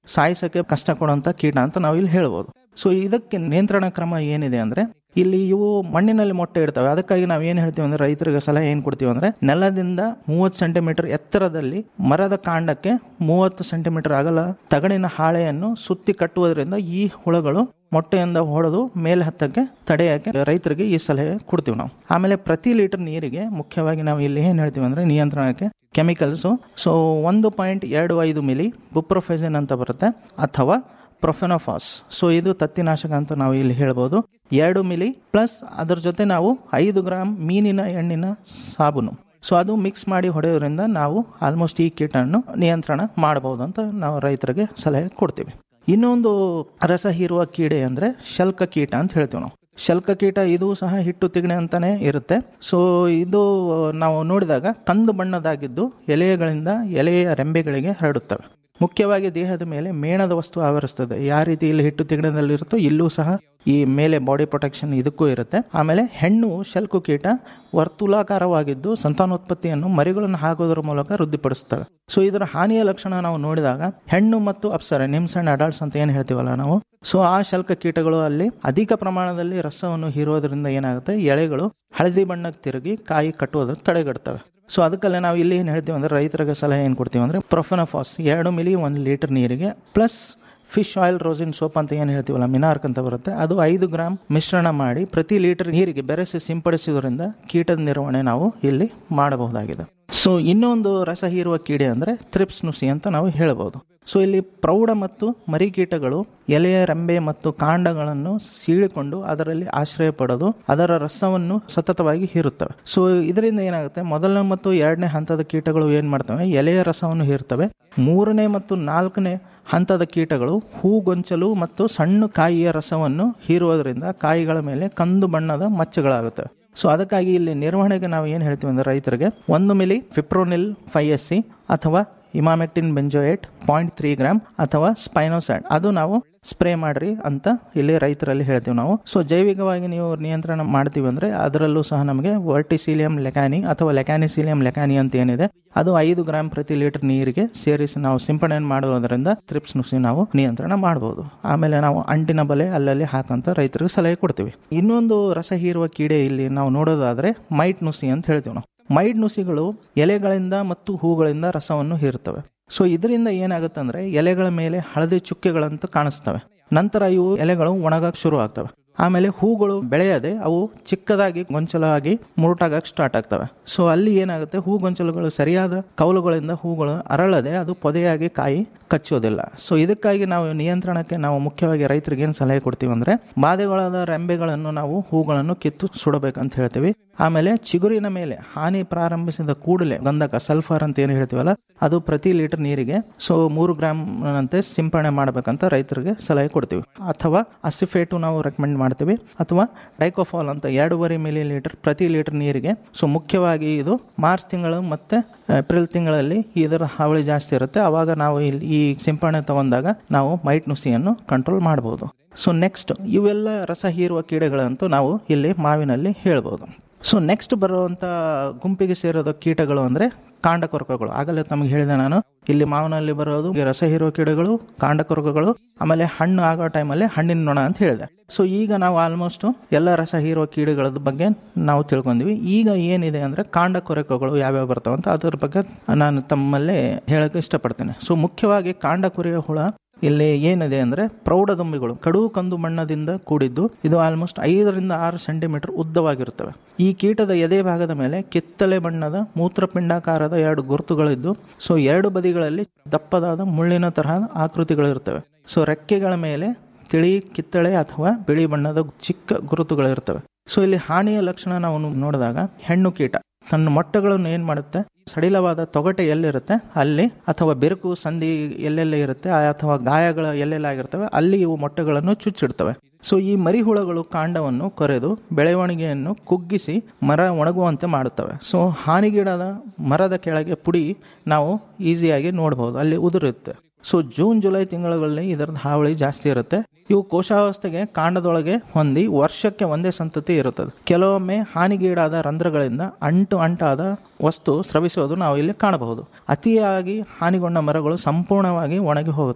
ಸಾಯಿಸಕ್ಕೆ ಕಷ್ಟ ಕೊಡುವಂತ ಕೀಟ ಅಂತ ನಾವು ಇಲ್ಲಿ ಹೇಳ್ಬೋದು ಸೊ ಇದಕ್ಕೆ ನಿಯಂತ್ರಣ ಕ್ರಮ ಏನಿದೆ ಅಂದ್ರೆ ಇಲ್ಲಿ ಇವು ಮಣ್ಣಿನಲ್ಲಿ ಮೊಟ್ಟೆ ಇಡ್ತವೆ ಅದಕ್ಕಾಗಿ ನಾವು ಏನು ಹೇಳ್ತೀವಿ ಅಂದ್ರೆ ರೈತರಿಗೆ ಸಲಹೆ ಏನು ಕೊಡ್ತೀವಿ ಅಂದ್ರೆ ನೆಲದಿಂದ ಮೂವತ್ತು ಸೆಂಟಿಮೀಟರ್ ಎತ್ತರದಲ್ಲಿ ಮರದ ಕಾಂಡಕ್ಕೆ ಮೂವತ್ತು ಸೆಂಟಿಮೀಟರ್ ಅಗಲ ತಗಡಿನ ಹಾಳೆಯನ್ನು ಸುತ್ತಿ ಕಟ್ಟುವುದರಿಂದ ಈ ಹುಳಗಳು ಮೊಟ್ಟೆಯಿಂದ ಹೊಡೆದು ಮೇಲೆ ಹತ್ತಕ್ಕೆ ತಡೆಯಕ್ಕೆ ರೈತರಿಗೆ ಈ ಸಲಹೆ ಕೊಡ್ತೀವಿ ನಾವು ಆಮೇಲೆ ಪ್ರತಿ ಲೀಟರ್ ನೀರಿಗೆ ಮುಖ್ಯವಾಗಿ ನಾವು ಇಲ್ಲಿ ಏನು ಹೇಳ್ತೀವಿ ಅಂದ್ರೆ ನಿಯಂತ್ರಣಕ್ಕೆ ಕೆಮಿಕಲ್ಸು ಸೊ ಒಂದು ಪಾಯಿಂಟ್ ಎರಡು ಐದು ಮಿಲಿ ಬುಪ್ರೊಫೆಸಿನ್ ಅಂತ ಬರುತ್ತೆ ಅಥವಾ ಪ್ರೊಫೆನೋಫಾಸ್ ಸೊ ಇದು ತತ್ತಿನಾಶಕ ಅಂತ ನಾವು ಇಲ್ಲಿ ಹೇಳ್ಬೋದು ಎರಡು ಮಿಲಿ ಪ್ಲಸ್ ಅದರ ಜೊತೆ ನಾವು ಐದು ಗ್ರಾಮ್ ಮೀನಿನ ಎಣ್ಣಿನ ಸಾಬೂನು ಸೊ ಅದು ಮಿಕ್ಸ್ ಮಾಡಿ ಹೊಡೆಯೋದ್ರಿಂದ ನಾವು ಆಲ್ಮೋಸ್ಟ್ ಈ ಕೀಟವನ್ನು ನಿಯಂತ್ರಣ ಮಾಡಬಹುದು ಅಂತ ನಾವು ರೈತರಿಗೆ ಸಲಹೆ ಕೊಡ್ತೀವಿ ಇನ್ನೊಂದು ರಸ ಹೀರುವ ಕೀಡೆ ಅಂದರೆ ಶಲ್ಕ ಕೀಟ ಅಂತ ಹೇಳ್ತೀವಿ ನಾವು ಶಲ್ಕ ಕೀಟ ಇದು ಸಹ ಹಿಟ್ಟು ತಿಗಣೆ ಅಂತಾನೆ ಇರುತ್ತೆ ಸೊ ಇದು ನಾವು ನೋಡಿದಾಗ ಕಂದು ಬಣ್ಣದಾಗಿದ್ದು ಎಲೆಗಳಿಂದ ಎಲೆಯ ರೆಂಬೆಗಳಿಗೆ ಹರಡುತ್ತವೆ ಮುಖ್ಯವಾಗಿ ದೇಹದ ಮೇಲೆ ಮೇಣದ ವಸ್ತು ಆವರಿಸ್ತದೆ ಯಾವ ರೀತಿ ಇಲ್ಲಿ ಹಿಟ್ಟು ತಿಗಣದಲ್ಲಿರುತ್ತೋ ಇಲ್ಲೂ ಸಹ ಈ ಮೇಲೆ ಬಾಡಿ ಪ್ರೊಟೆಕ್ಷನ್ ಇದಕ್ಕೂ ಇರುತ್ತೆ ಆಮೇಲೆ ಹೆಣ್ಣು ಶಲ್ಕು ಕೀಟ ವರ್ತುಲಾಕಾರವಾಗಿದ್ದು ಸಂತಾನೋತ್ಪತ್ತಿಯನ್ನು ಮರಿಗಳನ್ನು ಹಾಕೋದ್ರ ಮೂಲಕ ವೃದ್ಧಿಪಡಿಸುತ್ತವೆ ಸೊ ಇದರ ಹಾನಿಯ ಲಕ್ಷಣ ನಾವು ನೋಡಿದಾಗ ಹೆಣ್ಣು ಮತ್ತು ಅಪ್ಸರ ನಿಮ್ಸ್ ಅಂಡ್ ಅಡಲ್ಟ್ಸ್ ಅಂತ ಏನು ಹೇಳ್ತೀವಲ್ಲ ನಾವು ಸೊ ಆ ಶಲ್ಕ ಕೀಟಗಳು ಅಲ್ಲಿ ಅಧಿಕ ಪ್ರಮಾಣದಲ್ಲಿ ರಸವನ್ನು ಹೀರೋದ್ರಿಂದ ಏನಾಗುತ್ತೆ ಎಳೆಗಳು ಹಳದಿ ಬಣ್ಣಕ್ಕೆ ತಿರುಗಿ ಕಾಯಿ ಕಟ್ಟುವುದನ್ನು ತಡೆಗಟ್ತವೆ ಸೊ ಅದಕ್ಕಲ್ಲೇ ನಾವು ಇಲ್ಲಿ ಏನು ಹೇಳ್ತೀವಿ ಅಂದ್ರೆ ರೈತರಿಗೆ ಸಲಹೆ ಏನು ಕೊಡ್ತೀವಿ ಅಂದರೆ ಪ್ರೊಫೆನಫಾಸ್ ಎರಡು ಮಿಲಿ ಒಂದು ಲೀಟರ್ ನೀರಿಗೆ plus fish oil rosin soap ಅಂತ ಏನು ಹೇಳ್ತೀವಲ್ಲ ಮಿನಾರ್ಕ್ ಅಂತ ಬರುತ್ತೆ ಅದು ಐದು ಗ್ರಾಮ್ ಮಿಶ್ರಣ ಮಾಡಿ ಪ್ರತಿ ಲೀಟರ್ ನೀರಿಗೆ ಬೆರೆಸಿ ಸಿಂಪಡಿಸುವುದರಿಂದ ಕೀಟದ ನಿರ್ವಹಣೆ ನಾವು ಇಲ್ಲಿ ಮಾಡಬಹುದಾಗಿದೆ ಸೊ ಇನ್ನೊಂದು ರಸ ಹೀರುವ ಕೀಡೆ ಅಂದರೆ ಥ್ರಿಪ್ಸ್ ನುಸಿ ಅಂತ ನಾವು ಹೇಳಬಹುದು ಸೊ ಇಲ್ಲಿ ಪ್ರೌಢ ಮತ್ತು ಮರಿಕೀಟಗಳು ಎಲೆಯ ರೆಂಬೆ ಮತ್ತು ಕಾಂಡಗಳನ್ನು ಸೀಳಿಕೊಂಡು ಅದರಲ್ಲಿ ಆಶ್ರಯ ಪಡೆದು ಅದರ ರಸವನ್ನು ಸತತವಾಗಿ ಹೀರುತ್ತವೆ ಸೊ ಇದರಿಂದ ಏನಾಗುತ್ತೆ ಮೊದಲನೇ ಮತ್ತು ಎರಡನೇ ಹಂತದ ಕೀಟಗಳು ಏನು ಮಾಡ್ತವೆ ಎಲೆಯ ರಸವನ್ನು ಹೀರ್ತವೆ ಮೂರನೇ ಮತ್ತು ನಾಲ್ಕನೇ ಹಂತದ ಕೀಟಗಳು ಹೂಗೊಂಚಲು ಮತ್ತು ಸಣ್ಣ ಕಾಯಿಯ ರಸವನ್ನು ಹೀರುವುದರಿಂದ ಕಾಯಿಗಳ ಮೇಲೆ ಕಂದು ಬಣ್ಣದ ಮಚ್ಚೆಗಳಾಗುತ್ತವೆ ಸೊ ಅದಕ್ಕಾಗಿ ಇಲ್ಲಿ ನಿರ್ವಹಣೆಗೆ ನಾವು ಏನು ಹೇಳ್ತೀವಿ ಅಂದರೆ ರೈತರಿಗೆ ಒಂದು ml fipronil five S C ಅಥವಾ emamectin benzoate point three gram ಅಥವಾ ಸ್ಪೈನೋಸೈಡ್ ಅದು ನಾವು ಸ್ಪ್ರೇ ಮಾಡ್ರಿ ಅಂತ ಇಲ್ಲಿ ರೈತರಲ್ಲಿ ಹೇಳ್ತೀವಿ ನಾವು ಸೊ ಜೈವಿಕವಾಗಿ ನೀವು ನಿಯಂತ್ರಣ ಮಾಡ್ತೀವಿ ಅಂದ್ರೆ ಅದರಲ್ಲೂ ಸಹ ನಮಗೆ ವರ್ಟಿಸೀಲಿಯಂ ಲೆಕಾನಿ ಅಥವಾ ಲೆಕಾನಿಸೀಲಿಯಂ ಲೆಕಾನಿ ಅಂತ ಏನಿದೆ ಅದು ಐದು ಗ್ರಾಮ್ ಪ್ರತಿ ಲೀಟರ್ ನೀರಿಗೆ ಸೇರಿಸಿ ನಾವು ಸಿಂಪಡಣೆ ಮಾಡುವುದರಿಂದ ತ್ರಿಪ್ಸ್ ನುಸಿ ನಾವು ನಿಯಂತ್ರಣ ಮಾಡಬಹುದು ಆಮೇಲೆ ನಾವು ಅಂಟಿನ ಬಲೆ ಅಲ್ಲಲ್ಲಿ ಹಾಕಂತ ರೈತರಿಗೆ ಸಲಹೆ ಕೊಡ್ತೀವಿ ಇನ್ನೊಂದು ರಸ ಹೀರುವ ಕೀಡೆ ಇಲ್ಲಿ ನಾವು ನೋಡೋದಾದ್ರೆ ಮೈಟ್ ನುಸಿ ಅಂತ ಹೇಳ್ತೀವಿ ನಾವು ಮೈಡ್ ನುಸಿಗಳು ಎಲೆಗಳಿಂದ ಮತ್ತು ಹೂಗಳಿಂದ ರಸವನ್ನು ಹೀರುತ್ತವೆ ಸೊ ಇದರಿಂದ ಏನಾಗುತ್ತೆ ಅಂದ್ರೆ ಎಲೆಗಳ ಮೇಲೆ ಹಳದಿ ಚುಕ್ಕೆಗಳಂತ ಕಾಣಿಸ್ತವೆ ನಂತರ ಇವು ಎಲೆಗಳು ಒಣಗಕ್ಕೆ ಶುರು ಆಗ್ತವೆ ಆಮೇಲೆ ಹೂಗಳು ಬೆಳೆಯದೆ ಅವು ಚಿಕ್ಕದಾಗಿ ಗೊಂಚಲಾಗಿ ಮುರುಟಾಗಕ್ಕೆ ಸ್ಟಾರ್ಟ್ ಆಗ್ತವೆ ಸೊ ಅಲ್ಲಿ ಏನಾಗುತ್ತೆ ಹೂ ಗೊಂಚಲುಗಳು ಸರಿಯಾದ ಕೌಲುಗಳಿಂದ ಹೂಗಳು ಅರಳದೆ ಅದು ಪೊದೆಯಾಗಿ ಕಾಯಿ ಕಚ್ಚೋದಿಲ್ಲ ಸೊ ಇದಕ್ಕಾಗಿ ನಾವು ನಿಯಂತ್ರಣಕ್ಕೆ ನಾವು ಮುಖ್ಯವಾಗಿ ರೈತರಿಗೆ ಏನು ಸಲಹೆ ಕೊಡ್ತೀವಿ ಅಂದ್ರೆ ಬಾಧೆಗಳಾದ ರೆಂಬೆಗಳನ್ನು ನಾವು ಹೂಗಳನ್ನು ಕಿತ್ತು ಸುಡಬೇಕಂತ ಹೇಳ್ತೀವಿ ಆಮೇಲೆ ಚಿಗುರಿನ ಮೇಲೆ ಹಾನಿ ಪ್ರಾರಂಭಿಸಿದ ಕೂಡಲೇ ಗಂಧಕ ಸಲ್ಫರ್ ಅಂತ ಏನು ಹೇಳ್ತೀವಲ್ಲ ಅದು ಪ್ರತಿ ಲೀಟರ್ ನೀರಿಗೆ ಸೊ ಮೂರು ಗ್ರಾಮ್ ನಂತೆ ಸಿಂಪಡಣೆ ಮಾಡಬೇಕಂತ ರೈತರಿಗೆ ಸಲಹೆ ಕೊಡ್ತೀವಿ ಅಥವಾ ಅಸಿಫೇಟು ನಾವು ರೆಕಮೆಂಡ್ ಮಾಡ್ತೀವಿ ಅಥವಾ ಡೈಕೋಫಾಲ್ ಅಂತ ಎರಡೂವರೆ ಮಿಲಿ ಲೀಟರ್ ಪ್ರತಿ ಲೀಟರ್ ನೀರಿಗೆ ಸೊ ಮುಖ್ಯವಾಗಿ ಇದು ಮಾರ್ಚ್ ತಿಂಗಳು ಮತ್ತೆ ಏಪ್ರಿಲ್ ತಿಂಗಳಲ್ಲಿ ಇದರ ಹಾವಳಿ ಜಾಸ್ತಿ ಇರುತ್ತೆ ಅವಾಗ ನಾವು ಇಲ್ಲಿ ಈ ಸಿಂಪಡಣೆ ತಗೊಂಡಾಗ ನಾವು ಮೈಟ್ ನುಸಿಯನ್ನು ಕಂಟ್ರೋಲ್ ಮಾಡಬಹುದು ಸೊ ನೆಕ್ಸ್ಟ್ ಇವೆಲ್ಲ ರಸ ಹೀರುವ ಕೀಡೆಗಳಂತೂ ನಾವು ಇಲ್ಲಿ ಮಾವಿನಲ್ಲಿ ಹೇಳ್ಬೋದು ಸೊ ನೆಕ್ಸ್ಟ್ ಬರುವಂತ ಗುಂಪಿಗೆ ಸೇರೋದ ಕೀಟಗಳು ಅಂದ್ರೆ ಕಾಂಡಕೊರಕಗಳು ಆಗಲೇ ತಮಗೆ ಹೇಳಿದೆ ನಾನು ಇಲ್ಲಿ ಮಾವಿನಲ್ಲಿ ಬರೋದು ಈ ರಸ ಹೀರುವ ಕೀಟಗಳು ಕಾಂಡಕೊರಕಗಳು ಆಮೇಲೆ ಹಣ್ಣು ಆಗೋ ಟೈಮಲ್ಲಿ ಹಣ್ಣಿನ ನೊಣ ಅಂತ ಹೇಳಿದೆ ಸೊ ಈಗ ನಾವು ಆಲ್ಮೋಸ್ಟ್ ಎಲ್ಲ ರಸ ಹೀರುವ ಕೀಡೆಗಳ ಬಗ್ಗೆ ನಾವು ತಿಳ್ಕೊಂಡ್ವಿ ಈಗ ಏನಿದೆ ಅಂದ್ರೆ ಕಾಂಡಕೊರಕಗಳು ಯಾವ್ಯಾವ ಬರ್ತಾವ ಅಂತ ಅದ್ರ ಬಗ್ಗೆ ನಾನು ತಮ್ಮಲ್ಲೇ ಹೇಳಕ್ಕೆ ಇಷ್ಟಪಡ್ತೇನೆ ಸೊ ಮುಖ್ಯವಾಗಿ ಕಾಂಡಕೊರೆಯ ಹುಳ ಇಲ್ಲಿ ಏನಿದೆ ಅಂದ್ರೆ ಪ್ರೌಢದುಂಬಿಗಳು ಕಡು ಕಂದು ಬಣ್ಣದಿಂದ ಕೂಡಿದ್ದು ಇದು ಆಲ್ಮೋಸ್ಟ್ ಐದರಿಂದ ಆರು ಸೆಂಟಿಮೀಟರ್ ಉದ್ದವಾಗಿರುತ್ತವೆ ಈ ಕೀಟದ ಎದೆ ಭಾಗದ ಮೇಲೆ ಕಿತ್ತಳೆ ಬಣ್ಣದ ಮೂತ್ರಪಿಂಡಾಕಾರದ ಎರಡು ಗುರುತುಗಳಿದ್ದು ಸೊ ಎರಡು ಬದಿಗಳಲ್ಲಿ ದಪ್ಪದಾದ ಮುಳ್ಳಿನ ತರಹದ ಆಕೃತಿಗಳಿರುತ್ತವೆ ಸೊ ರೆಕ್ಕೆಗಳ ಮೇಲೆ ತಿಳಿ ಕಿತ್ತಳೆ ಅಥವಾ ಬಿಳಿ ಬಣ್ಣದ ಚಿಕ್ಕ ಗುರುತುಗಳಿರ್ತವೆ ಸೊ ಇಲ್ಲಿ ಹಾನಿಯ ಲಕ್ಷಣ ನಾವು ನೋಡಿದಾಗ ಹೆಣ್ಣು ಕೀಟ ತನ್ನ ಮೊಟ್ಟೆಗಳನ್ನು ಏನ್ ಮಾಡುತ್ತೆ ಸಡಿಲವಾದ ತೊಗಟೆ ಎಲ್ಲಿರುತ್ತೆ ಅಲ್ಲಿ ಅಥವಾ ಬೆರುಕು ಸಂಧಿ ಎಲ್ಲೆಲ್ಲ ಇರುತ್ತೆ ಅಥವಾ ಗಾಯಗಳ ಎಲ್ಲೆಲ್ಲಾಗಿರ್ತವೆ ಅಲ್ಲಿ ಇವು ಮೊಟ್ಟೆಗಳನ್ನು ಚುಚ್ಚಿಡ್ತವೆ ಸೊ ಈ ಮರಿಹುಳಗಳು ಕಾಂಡವನ್ನು ಕೊರೆದು ಬೆಳವಣಿಗೆಯನ್ನು ಕುಗ್ಗಿಸಿ ಮರ ಒಣಗುವಂತೆ ಮಾಡುತ್ತವೆ ಸೊ ಹಾನಿಗೀಡಾದ ಮರದ ಕೆಳಗೆ ಪುಡಿ ನಾವು ಈಸಿಯಾಗಿ ನೋಡಬಹುದು ಅಲ್ಲಿ ಉದುರುತ್ತೆ ಸೊ ಜೂನ್ ಜುಲೈ ತಿಂಗಳಲ್ಲಿ ಇದರದ ಹಾವಳಿ ಜಾಸ್ತಿ ಇರುತ್ತೆ ಇವು ಕೋಶಾವಸ್ಥೆಗೆ ಕಾಂಡದೊಳಗೆ ಹೊಂದಿ ವರ್ಷಕ್ಕೆ ಒಂದೇ ಸಂತತಿ ಇರುತ್ತದೆ ಕೆಲವೊಮ್ಮೆ ಹಾನಿಗೀಡಾದ ರಂಧ್ರಗಳಿಂದ ಅಂಟು ಅಂಟಾದ ವಸ್ತು ಸ್ರವಿಸೋದು ನಾವು ಇಲ್ಲಿ ಕಾಣಬಹುದು ಅತಿಯಾಗಿ ಹಾನಿಗೊಂಡ ಮರಗಳು ಸಂಪೂರ್ಣವಾಗಿ ಒಣಗಿ ಹೋಗುತ್ತವೆ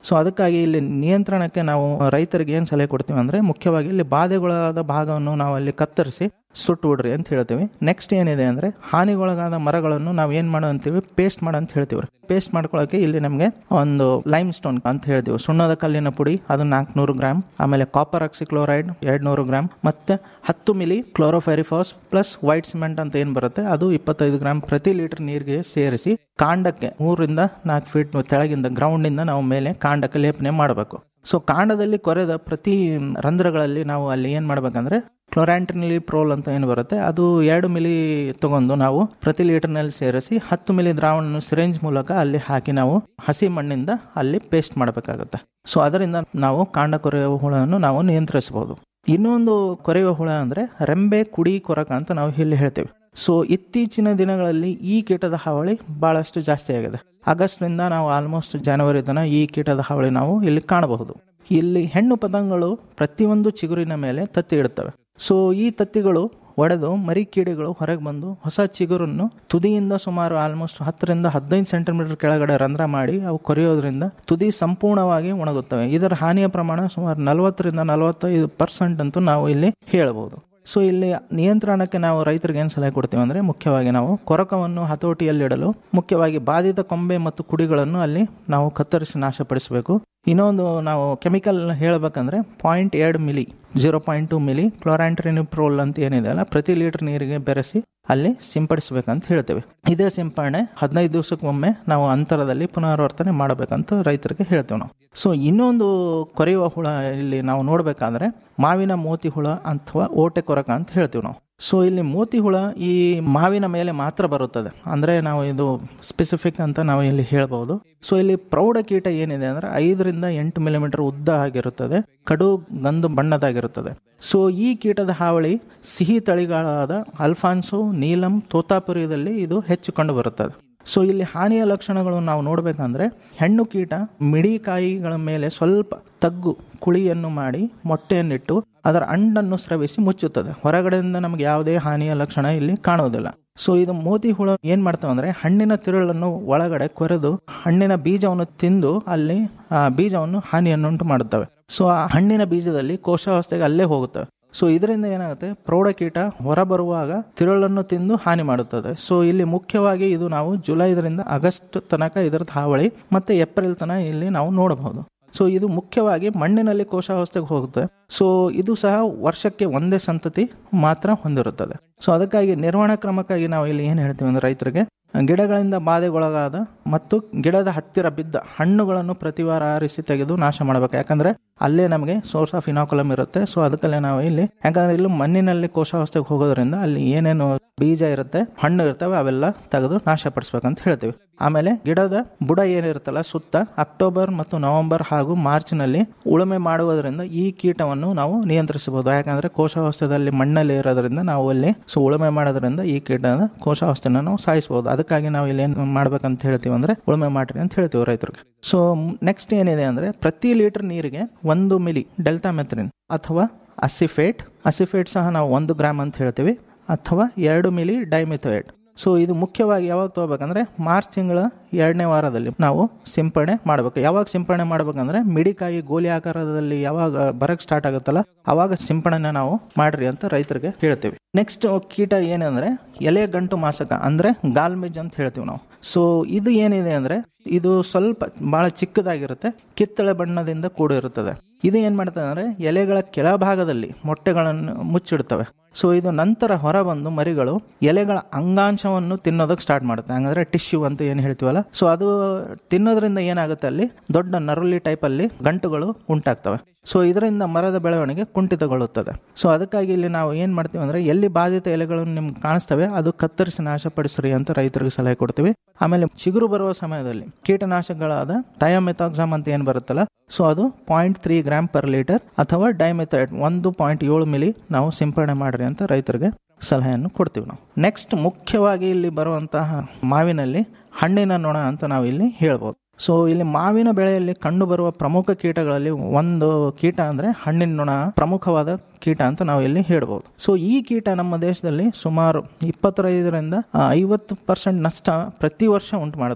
ಸೊ ಅದಕ್ಕಾಗಿ ಇಲ್ಲಿ ನಿಯಂತ್ರಣಕ್ಕೆ ನಾವು ರೈತರಿಗೆ ಏನು ಸಲಹೆ ಕೊಡ್ತೀವಿ ಅಂದರೆ ಮುಖ್ಯವಾಗಿ ಇಲ್ಲಿ ಬಾಧೆಗೊಳಗಾದ ಭಾಗವನ್ನು ನಾವು ಅಲ್ಲಿ ಕತ್ತರಿಸಿ ಸುಟ್ಟು ಬಿಡ್ರಿ ಅಂತ ಹೇಳ್ತೀವಿ ನೆಕ್ಸ್ಟ್ ಏನಿದೆ ಅಂದರೆ ಹಾನಿಗೊಳಗಾದ ಮರಗಳನ್ನು ನಾವು ಏನು ಮಾಡೋ ಅಂತೀವಿ ಪೇಸ್ಟ್ ಮಾಡೋ ಅಂತ ಹೇಳ್ತೀವಿ ಪೇಸ್ಟ್ ಮಾಡ್ಕೊಳ್ಳೋಕೆ ಇಲ್ಲಿ ನಮಗೆ ಒಂದು ಲೈಮ್ ಸ್ಟೋನ್ ಅಂತ ಹೇಳ್ತೀವಿ ಸುಣ್ಣದ ಕಲ್ಲಿನ ಪುಡಿ ಅದು ನಾಲ್ಕುನೂರು ಗ್ರಾಮ್ ಆಮೇಲೆ ಕಾಪರ್ ಆಕ್ಸಿಕ್ಲೋರೈಡ್ ಎರಡು ನೂರು ಗ್ರಾಮ್ ಮತ್ತೆ ಹತ್ತು ml chlorpyrifos plus white cement ಅಂತ ಏನು ಬರುತ್ತೆ ಅದು ಇಪ್ಪತ್ತೈದು ಗ್ರಾಮ್ ಪ್ರತಿ ಲೀಟರ್ ನೀರಿಗೆ ಸೇರಿಸಿ ಕಾಂಡಕ್ಕೆ ಮೂರರಿಂದ ನಾಲ್ಕು ಫೀಟ್ ತೆಳಗಿಂದ ಗ್ರೌಂಡಿಂದ ನಾವು ಮೇಲೆ ಕಾಂಡಕ್ಕೆ ಲೇಪನೆ ಮಾಡಬೇಕು ಸೊ ಕಾಂಡದಲ್ಲಿ ಕೊರೆದ ಪ್ರತಿ ರಂಧ್ರಗಳಲ್ಲಿ ನಾವು ಅಲ್ಲಿ ಏನು ಮಾಡ್ಬೇಕಂದ್ರೆ ಕ್ಲೋರಾಂಟಿನಿಲಿ ಪ್ರೋಲ್ ಅಂತ ಏನು ಬರುತ್ತೆ ಅದು ಎರಡು ಮಿಲಿ ತಗೊಂಡು ನಾವು ಪ್ರತಿ ಲೀಟರ್ನಲ್ಲಿ ಸೇರಿಸಿ ಹತ್ತು ಮಿಲಿ ದ್ರಾವಣ ಸಿರೆಂಜ್ ಮೂಲಕ ಅಲ್ಲಿ ಹಾಕಿ ನಾವು ಹಸಿ ಮಣ್ಣಿಂದ ಅಲ್ಲಿ ಪೇಸ್ಟ್ ಮಾಡಬೇಕಾಗುತ್ತೆ ಸೊ ಅದರಿಂದ ನಾವು ಕಾಂಡ ಕೊರೆಯುವ ಹುಳವನ್ನು ನಾವು ನಿಯಂತ್ರಿಸಬಹುದು ಇನ್ನೊಂದು ಕೊರೆಯುವ ಹುಳ ಅಂದ್ರೆ ರೆಂಬೆ ಕುಡಿ ಕೊರಕ ಅಂತ ನಾವು ಇಲ್ಲಿ ಹೇಳ್ತೇವೆ ಸೊ ಇತ್ತೀಚಿನ ದಿನಗಳಲ್ಲಿ ಈ ಕೀಟದ ಹಾವಳಿ ಬಹಳಷ್ಟು ಜಾಸ್ತಿ ಆಗಿದೆ ಆಗಸ್ಟ್ನಿಂದ ನಾವು ಆಲ್ಮೋಸ್ಟ್ ಜನವರಿ ತನಕ ಈ ಕೀಟದ ಹಾವಳಿ ನಾವು ಇಲ್ಲಿ ಕಾಣಬಹುದು ಇಲ್ಲಿ ಹೆಣ್ಣು ಪತಂಗಗಳು ಪ್ರತಿಯೊಂದು ಚಿಗುರಿನ ಮೇಲೆ ತತ್ತಿ ಇಡುತ್ತವೆ ಸೊ ಈ ತತ್ತಿಗಳು ಒಡೆದು ಮರಿ ಕೀಡೆಗಳು ಹೊರಗೆ ಬಂದು ಹೊಸ ಚಿಗುರನ್ನು ತುದಿಯಿಂದ ಸುಮಾರು ಆಲ್ಮೋಸ್ಟ್ ಹತ್ತರಿಂದ ಹದಿನೈದು ಸೆಂಟಿಮೀಟರ್ ಕೆಳಗಡೆ ರಂಧ್ರ ಮಾಡಿ ಅವು ಕೊರೆಯೋದ್ರಿಂದ ತುದಿ ಸಂಪೂರ್ಣವಾಗಿ ಒಣಗುತ್ತವೆ ಇದರ ಹಾನಿಯ ಪ್ರಮಾಣ ಸುಮಾರು ನಲವತ್ತರಿಂದ ನಲವತ್ತೈದು ಪರ್ಸೆಂಟ್ ಅಂತೂ ನಾವು ಇಲ್ಲಿ ಹೇಳಬಹುದು ಸೊ ಇಲ್ಲಿ ನಿಯಂತ್ರಣಕ್ಕೆ ನಾವು ರೈತರಿಗೆ ಏನು ಸಲಹೆ ಕೊಡ್ತೀವಿ ಅಂದರೆ ಮುಖ್ಯವಾಗಿ ನಾವು ಕೊರಕವನ್ನು ಹತೋಟಿಯಲ್ಲಿಡಲು ಮುಖ್ಯವಾಗಿ ಬಾಧಿತ ಕೊಂಬೆ ಮತ್ತು ಕುಡಿಗಳನ್ನು ಅಲ್ಲಿ ನಾವು ಕತ್ತರಿಸಿ ನಾಶಪಡಿಸಬೇಕು ಇನ್ನೊಂದು ನಾವು ಕೆಮಿಕಲ್ ಹೇಳಬೇಕಂದ್ರೆ ಪಾಯಿಂಟ್ ಎರಡು ml zero point two ml chlorantraniliprole ಅಂತ ಏನಿದೆ ಅಲ್ಲ ಪ್ರತಿ ಲೀಟರ್ ನೀರಿಗೆ ಬೆರೆಸಿ ಅಲ್ಲಿ ಸಿಂಪಡಿಸಬೇಕಂತ ಹೇಳ್ತೇವೆ ಇದೇ ಸಿಂಪಡಣೆ ಹದಿನೈದು ದಿವಸಕ್ಕೊಮ್ಮೆ ನಾವು ಅಂತರದಲ್ಲಿ ಪುನರಾವರ್ತನೆ ಮಾಡಬೇಕಂತ ರೈತರಿಗೆ ಹೇಳ್ತೇವೆ ನಾವು ಸೊ ಇನ್ನೊಂದು ಕೊರೆಯುವ ಹುಳ ಇಲ್ಲಿ ನಾವು ನೋಡಬೇಕಾದ್ರೆ ಮಾವಿನ ಮೋತಿ ಹುಳ ಅಥವಾ ಓಟೆ ಕೊರಕ ಅಂತ ಹೇಳ್ತೀವಿ ನಾವು ಸೊ ಇಲ್ಲಿ ಮೋತಿ ಹುಳ ಈ ಮಾವಿನ ಮೇಲೆ ಮಾತ್ರ ಬರುತ್ತದೆ ಅಂದ್ರೆ ನಾವು ಇದು ಸ್ಪೆಸಿಫಿಕ್ ಅಂತ ನಾವು ಇಲ್ಲಿ ಹೇಳ್ಬಹುದು ಸೊ ಇಲ್ಲಿ ಪ್ರೌಢ ಕೀಟ ಏನಿದೆ ಅಂದ್ರೆ ಐದರಿಂದ ಎಂಟು ಮಿಲಿಮೀಟರ್ ಉದ್ದ ಆಗಿರುತ್ತದೆ ಕಡು ಗಂದು ಬಣ್ಣದಾಗಿರುತ್ತದೆ ಸೊ ಈ ಕೀಟದ ಹಾವಳಿ ಸಿಹಿ ತಳಿಗಳಾದ ಅಲ್ಫಾನ್ಸೋ ನೀಲಂ ತೋತಾಪುರಿಯಲ್ಲಿ ಇದು ಹೆಚ್ಚು ಕಂಡು ಬರುತ್ತದೆ ಸೊ ಇಲ್ಲಿ ಹಾನಿಯ ಲಕ್ಷಣಗಳು ನಾವು ನೋಡಬೇಕಂದ್ರೆ ಹೆಣ್ಣು ಕೀಟ ಮಿಡಿಕಾಯಿಗಳ ಮೇಲೆ ಸ್ವಲ್ಪ ತಗ್ಗು ಕುಳಿಯನ್ನು ಮಾಡಿ ಮೊಟ್ಟೆಯನ್ನಿಟ್ಟು ಅದರ ಅಂಡನ್ನು ಸ್ರವಿಸಿ ಮುಚ್ಚುತ್ತದೆ ಹೊರಗಡೆಯಿಂದ ನಮಗೆ ಯಾವುದೇ ಹಾನಿಯ ಲಕ್ಷಣ ಇಲ್ಲಿ ಕಾಣುವುದಿಲ್ಲ ಸೊ ಇದು ಮೋತಿ ಹುಳ ಏನ್ ಮಾಡ್ತಾವೆ ಅಂದ್ರೆ ಹಣ್ಣಿನ ತಿರುಳನ್ನು ಒಳಗಡೆ ಕೊರೆದು ಹಣ್ಣಿನ ಬೀಜವನ್ನು ತಿಂದು ಅಲ್ಲಿ ಆ ಬೀಜವನ್ನು ಹಾನಿಯನ್ನುಂಟು ಮಾಡುತ್ತವೆ ಸೊ ಆ ಹಣ್ಣಿನ ಬೀಜದಲ್ಲಿ ಕೋಶಾವಸ್ಥೆಗೆ ಅಲ್ಲೇ ಹೋಗುತ್ತವೆ ಸೊ ಇದರಿಂದ ಏನಾಗುತ್ತೆ ಪ್ರೌಢಕೀಟ ಹೊರಬರುವಾಗ ತಿರುಳನ್ನು ತಿಂದು ಹಾನಿ ಮಾಡುತ್ತದೆ ಸೊ ಇಲ್ಲಿ ಮುಖ್ಯವಾಗಿ ಇದು ನಾವು ಜುಲೈದರಿಂದ ಆಗಸ್ಟ್ ತನಕ ಇದರ ಹಾವಳಿ ಮತ್ತೆ ಏಪ್ರಿಲ್ ತನಕ ಇಲ್ಲಿ ನಾವು ನೋಡಬಹುದು ಸೊ ಇದು ಮುಖ್ಯವಾಗಿ ಮಣ್ಣಿನಲ್ಲಿ ಕೋಶಾವಸ್ಥೆಗೆ ಹೋಗುತ್ತೆ ಸೊ ಇದು ಸಹ ವರ್ಷಕ್ಕೆ ಒಂದೇ ಸಂತತಿ ಮಾತ್ರ ಹೊಂದಿರುತ್ತದೆ ಸೊ ಅದಕ್ಕಾಗಿ ನಿರ್ವಹಣಾ ಕ್ರಮಕ್ಕಾಗಿ ನಾವು ಇಲ್ಲಿ ಏನು ಹೇಳ್ತೀವಿ ಅಂದ್ರೆ ರೈತರಿಗೆ ಗಿಡಗಳಿಂದ ಬಾಧೆಗೊಳಗಾದ ಮತ್ತು ಗಿಡದ ಹತ್ತಿರ ಬಿದ್ದ ಹಣ್ಣುಗಳನ್ನು ಪ್ರತಿ ವಾರ ಆರಿಸಿ ತೆಗೆದು ನಾಶ ಮಾಡಬೇಕು ಯಾಕಂದ್ರೆ ಅಲ್ಲೇ ನಮಗೆ ಸೋರ್ಸ್ ಆಫ್ ಇನಾಕುಲಮ್ ಇರುತ್ತೆ ಸೊ ಅದಕ್ಕಲ್ಲೇ ನಾವು ಇಲ್ಲಿ ಯಾಕಂದ್ರೆ ಇಲ್ಲಿ ಮಣ್ಣಿನಲ್ಲಿ ಕೋಶಾವಸ್ಥೆಗೆ ಹೋಗೋದ್ರಿಂದ ಅಲ್ಲಿ ಏನೇನು ಬೀಜ ಇರುತ್ತೆ ಹಣ್ಣು ಇರ್ತವೆ ಅವೆಲ್ಲ ತೆಗೆದು ನಾಶಪಡಿಸ್ಬೇಕಂತ ಹೇಳ್ತೀವಿ ಆಮೇಲೆ ಗಿಡದ ಬುಡ ಏನಿರುತ್ತಲ್ಲ ಸುತ್ತ ಅಕ್ಟೋಬರ್ ಮತ್ತು ನವೆಂಬರ್ ಹಾಗೂ ಮಾರ್ಚ್ ನಲ್ಲಿ ಉಳುಮೆ ಮಾಡುವುದರಿಂದ ಈ ಕೀಟವನ್ನು ನಾವು ನಿಯಂತ್ರಿಸಬಹುದು ಯಾಕಂದ್ರೆ ಕೋಶಾವಸ್ಥೆಯಲ್ಲಿ ಮಣ್ಣಲ್ಲಿ ಇರೋದ್ರಿಂದ ನಾವು ಅಲ್ಲಿ ಸೊ ಉಳುಮೆ ಮಾಡೋದ್ರಿಂದ ಈ ಕೀಟದ ಕೋಶಾವಸ್ಥೆನ ನಾವು ಸಾಯಿಸಬಹುದು ಅದಕ್ಕಾಗಿ ನಾವು ಇಲ್ಲಿ ಏನ್ ಮಾಡ್ಬೇಕಂತ ಹೇಳ್ತೀವಿ ಅಂದ್ರೆ ಉಳುಮೆ ಮಾಡ್ರಿ ಅಂತ ಹೇಳ್ತೀವಿ ರೈತರಿಗೆ ಸೊ ನೆಕ್ಸ್ಟ್ ಏನಿದೆ ಅಂದ್ರೆ ಪ್ರತಿ ಲೀಟರ್ ನೀರಿಗೆ ಒಂದು ಮಿಲಿ ಡೆಲ್ಟಾ ಮೆಥರಿನ್ ಅಥವಾ ಅಸಿಫೇಟ್ ಅಸಿಫೇಟ್ ಸಹ ನಾವು ಒಂದು ಗ್ರಾಮ್ ಅಂತ ಹೇಳ್ತೀವಿ ಅಥವಾ ಎರಡು ಮಿಲಿ ಡೈಮಿಥೋಯೇಟ್ ಸೊ ಇದು ಮುಖ್ಯವಾಗಿ ಯಾವಾಗ ತಗೋಬೇಕಂದ್ರೆ ಮಾರ್ಚ್ ತಿಂಗಳ ಎರಡನೇ ವಾರದಲ್ಲಿ ನಾವು ಸಿಂಪಡಣೆ ಮಾಡಬೇಕು ಯಾವಾಗ ಸಿಂಪಡಣೆ ಮಾಡ್ಬೇಕಂದ್ರೆ ಮಿಡಿಕಾಯಿ ಗೋಲಿ ಆಕಾರದಲ್ಲಿ ಯಾವಾಗ ಬರಕ್ ಸ್ಟಾರ್ಟ್ ಆಗುತ್ತಲ್ಲ ಅವಾಗ ಸಿಂಪಡಣೆ ನಾವು ಮಾಡ್ರಿ ಅಂತ ರೈತರಿಗೆ ಹೇಳ್ತೀವಿ ನೆಕ್ಸ್ಟ್ ಕೀಟ ಏನಂದ್ರೆ ಎಲೆ ಗಂಟು ಮಾಸಕ ಅಂದ್ರೆ ಗಾಲ್ಮೇಜ್ ಅಂತ ಹೇಳ್ತೀವಿ ನಾವು ಸೊ ಇದು ಏನಿದೆ ಅಂದ್ರೆ ಇದು ಸ್ವಲ್ಪ ಬಹಳ ಚಿಕ್ಕದಾಗಿರುತ್ತೆ ಕಿತ್ತಳೆ ಬಣ್ಣದಿಂದ ಕೂಡಿರುತ್ತದೆ ಇದು ಏನ್ ಮಾಡ್ತದೆ ಅಂದ್ರೆ ಎಲೆಗಳ ಕೆಳಭಾಗದಲ್ಲಿ ಮೊಟ್ಟೆಗಳನ್ನು ಮುಚ್ಚಿಡ್ತವೆ ಸೊ ಇದು ನಂತರ ಹೊರಬಂದು ಮರಿಗಳು ಎಲೆಗಳ ಅಂಗಾಂಶವನ್ನು ತಿನ್ನೋದಕ್ಕೆ ಸ್ಟಾರ್ಟ್ ಮಾಡುತ್ತೆ ಹಂಗಂದ್ರೆ ಟಿಶ್ಯೂ ಅಂತ ಏನು ಹೇಳ್ತೀವಲ್ಲ ಸೊ ಅದು ತಿನ್ನೋದ್ರಿಂದ ಏನಾಗುತ್ತೆ ಅಲ್ಲಿ ದೊಡ್ಡ ನರುಲಿ ಟೈಪ್ ಅಲ್ಲಿ ಗಂಟುಗಳು ಉಂಟಾಗ್ತವೆ ಸೊ ಇದರಿಂದ ಮರದ ಬೆಳವಣಿಗೆ ಕುಂಠಿತಗೊಳ್ಳುತ್ತದೆ ಸೊ ಅದಕ್ಕಾಗಿ ಇಲ್ಲಿ ನಾವು ಏನ್ ಮಾಡ್ತೀವಿ ಅಂದ್ರೆ ಎಲ್ಲಿ ಬಾಧಿತ ಎಲೆಗಳು ನಿಮ್ಗೆ ಕಾಣಿಸ್ತವೆ ಅದು ಕತ್ತರಿಸಿ ನಾಶಪಡಿಸ್ರಿ ಅಂತ ರೈತರಿಗೆ ಸಲಹೆ ಕೊಡ್ತೀವಿ ಆಮೇಲೆ ಚಿಗುರು ಬರುವ ಸಮಯದಲ್ಲಿ ಕೀಟನಾಶಕಗಳಾದ ಥಯಾಮೆಥಾಕ್ಸಾಮ್ ಅಂತ ಏನ್ ಬರುತ್ತಲ್ಲ ಸೊ ಅದು point three gram per litre ಅಥವಾ ಡೈಮೆಥೈಡ್ ಒಂದು ಪಾಯಿಂಟ್ ಏಳು ಮಿಲಿ ನಾವು ಸಿಂಪಡಣೆ ಮಾಡ್ರಿ ಅಂತ ರೈತರಿಗೆ ಸಲಹೆಯನ್ನು ಕೊಡ್ತೀವಿ ನಾವು ನೆಕ್ಸ್ಟ್ ಮುಖ್ಯವಾಗಿ ಇಲ್ಲಿ ಬರುವಂತಹ ಮಾವಿನಲ್ಲಿ ಹಣ್ಣಿನ ನೊಣ ಅಂತ ನಾವು ಇಲ್ಲಿ ಹೇಳ್ಬೋದು ಸೊ ಇಲ್ಲಿ ಮಾವಿನ ಬೆಳೆಯಲ್ಲಿ ಕಂಡು ಬರುವ ಪ್ರಮುಖ ಕೀಟಗಳಲ್ಲಿ ಒಂದು ಕೀಟ ಅಂದ್ರೆ ಹಣ್ಣಿನ ನೊಣ ಪ್ರಮುಖವಾದ ಕೀಟ ಅಂತ ನಾವು ಇಲ್ಲಿ ಹೇಳ್ಬೋದು ಸೊ ಈ ಕೀಟ ನಮ್ಮ ದೇಶದಲ್ಲಿ ಸುಮಾರು ಇಪ್ಪತ್ತೈದರಿಂದ ಐವತ್ತು ಪರ್ಸೆಂಟ್ ನಷ್ಟ ಪ್ರತಿ ವರ್ಷ ಉಂಟು ಮಾಡುತ್ತದೆ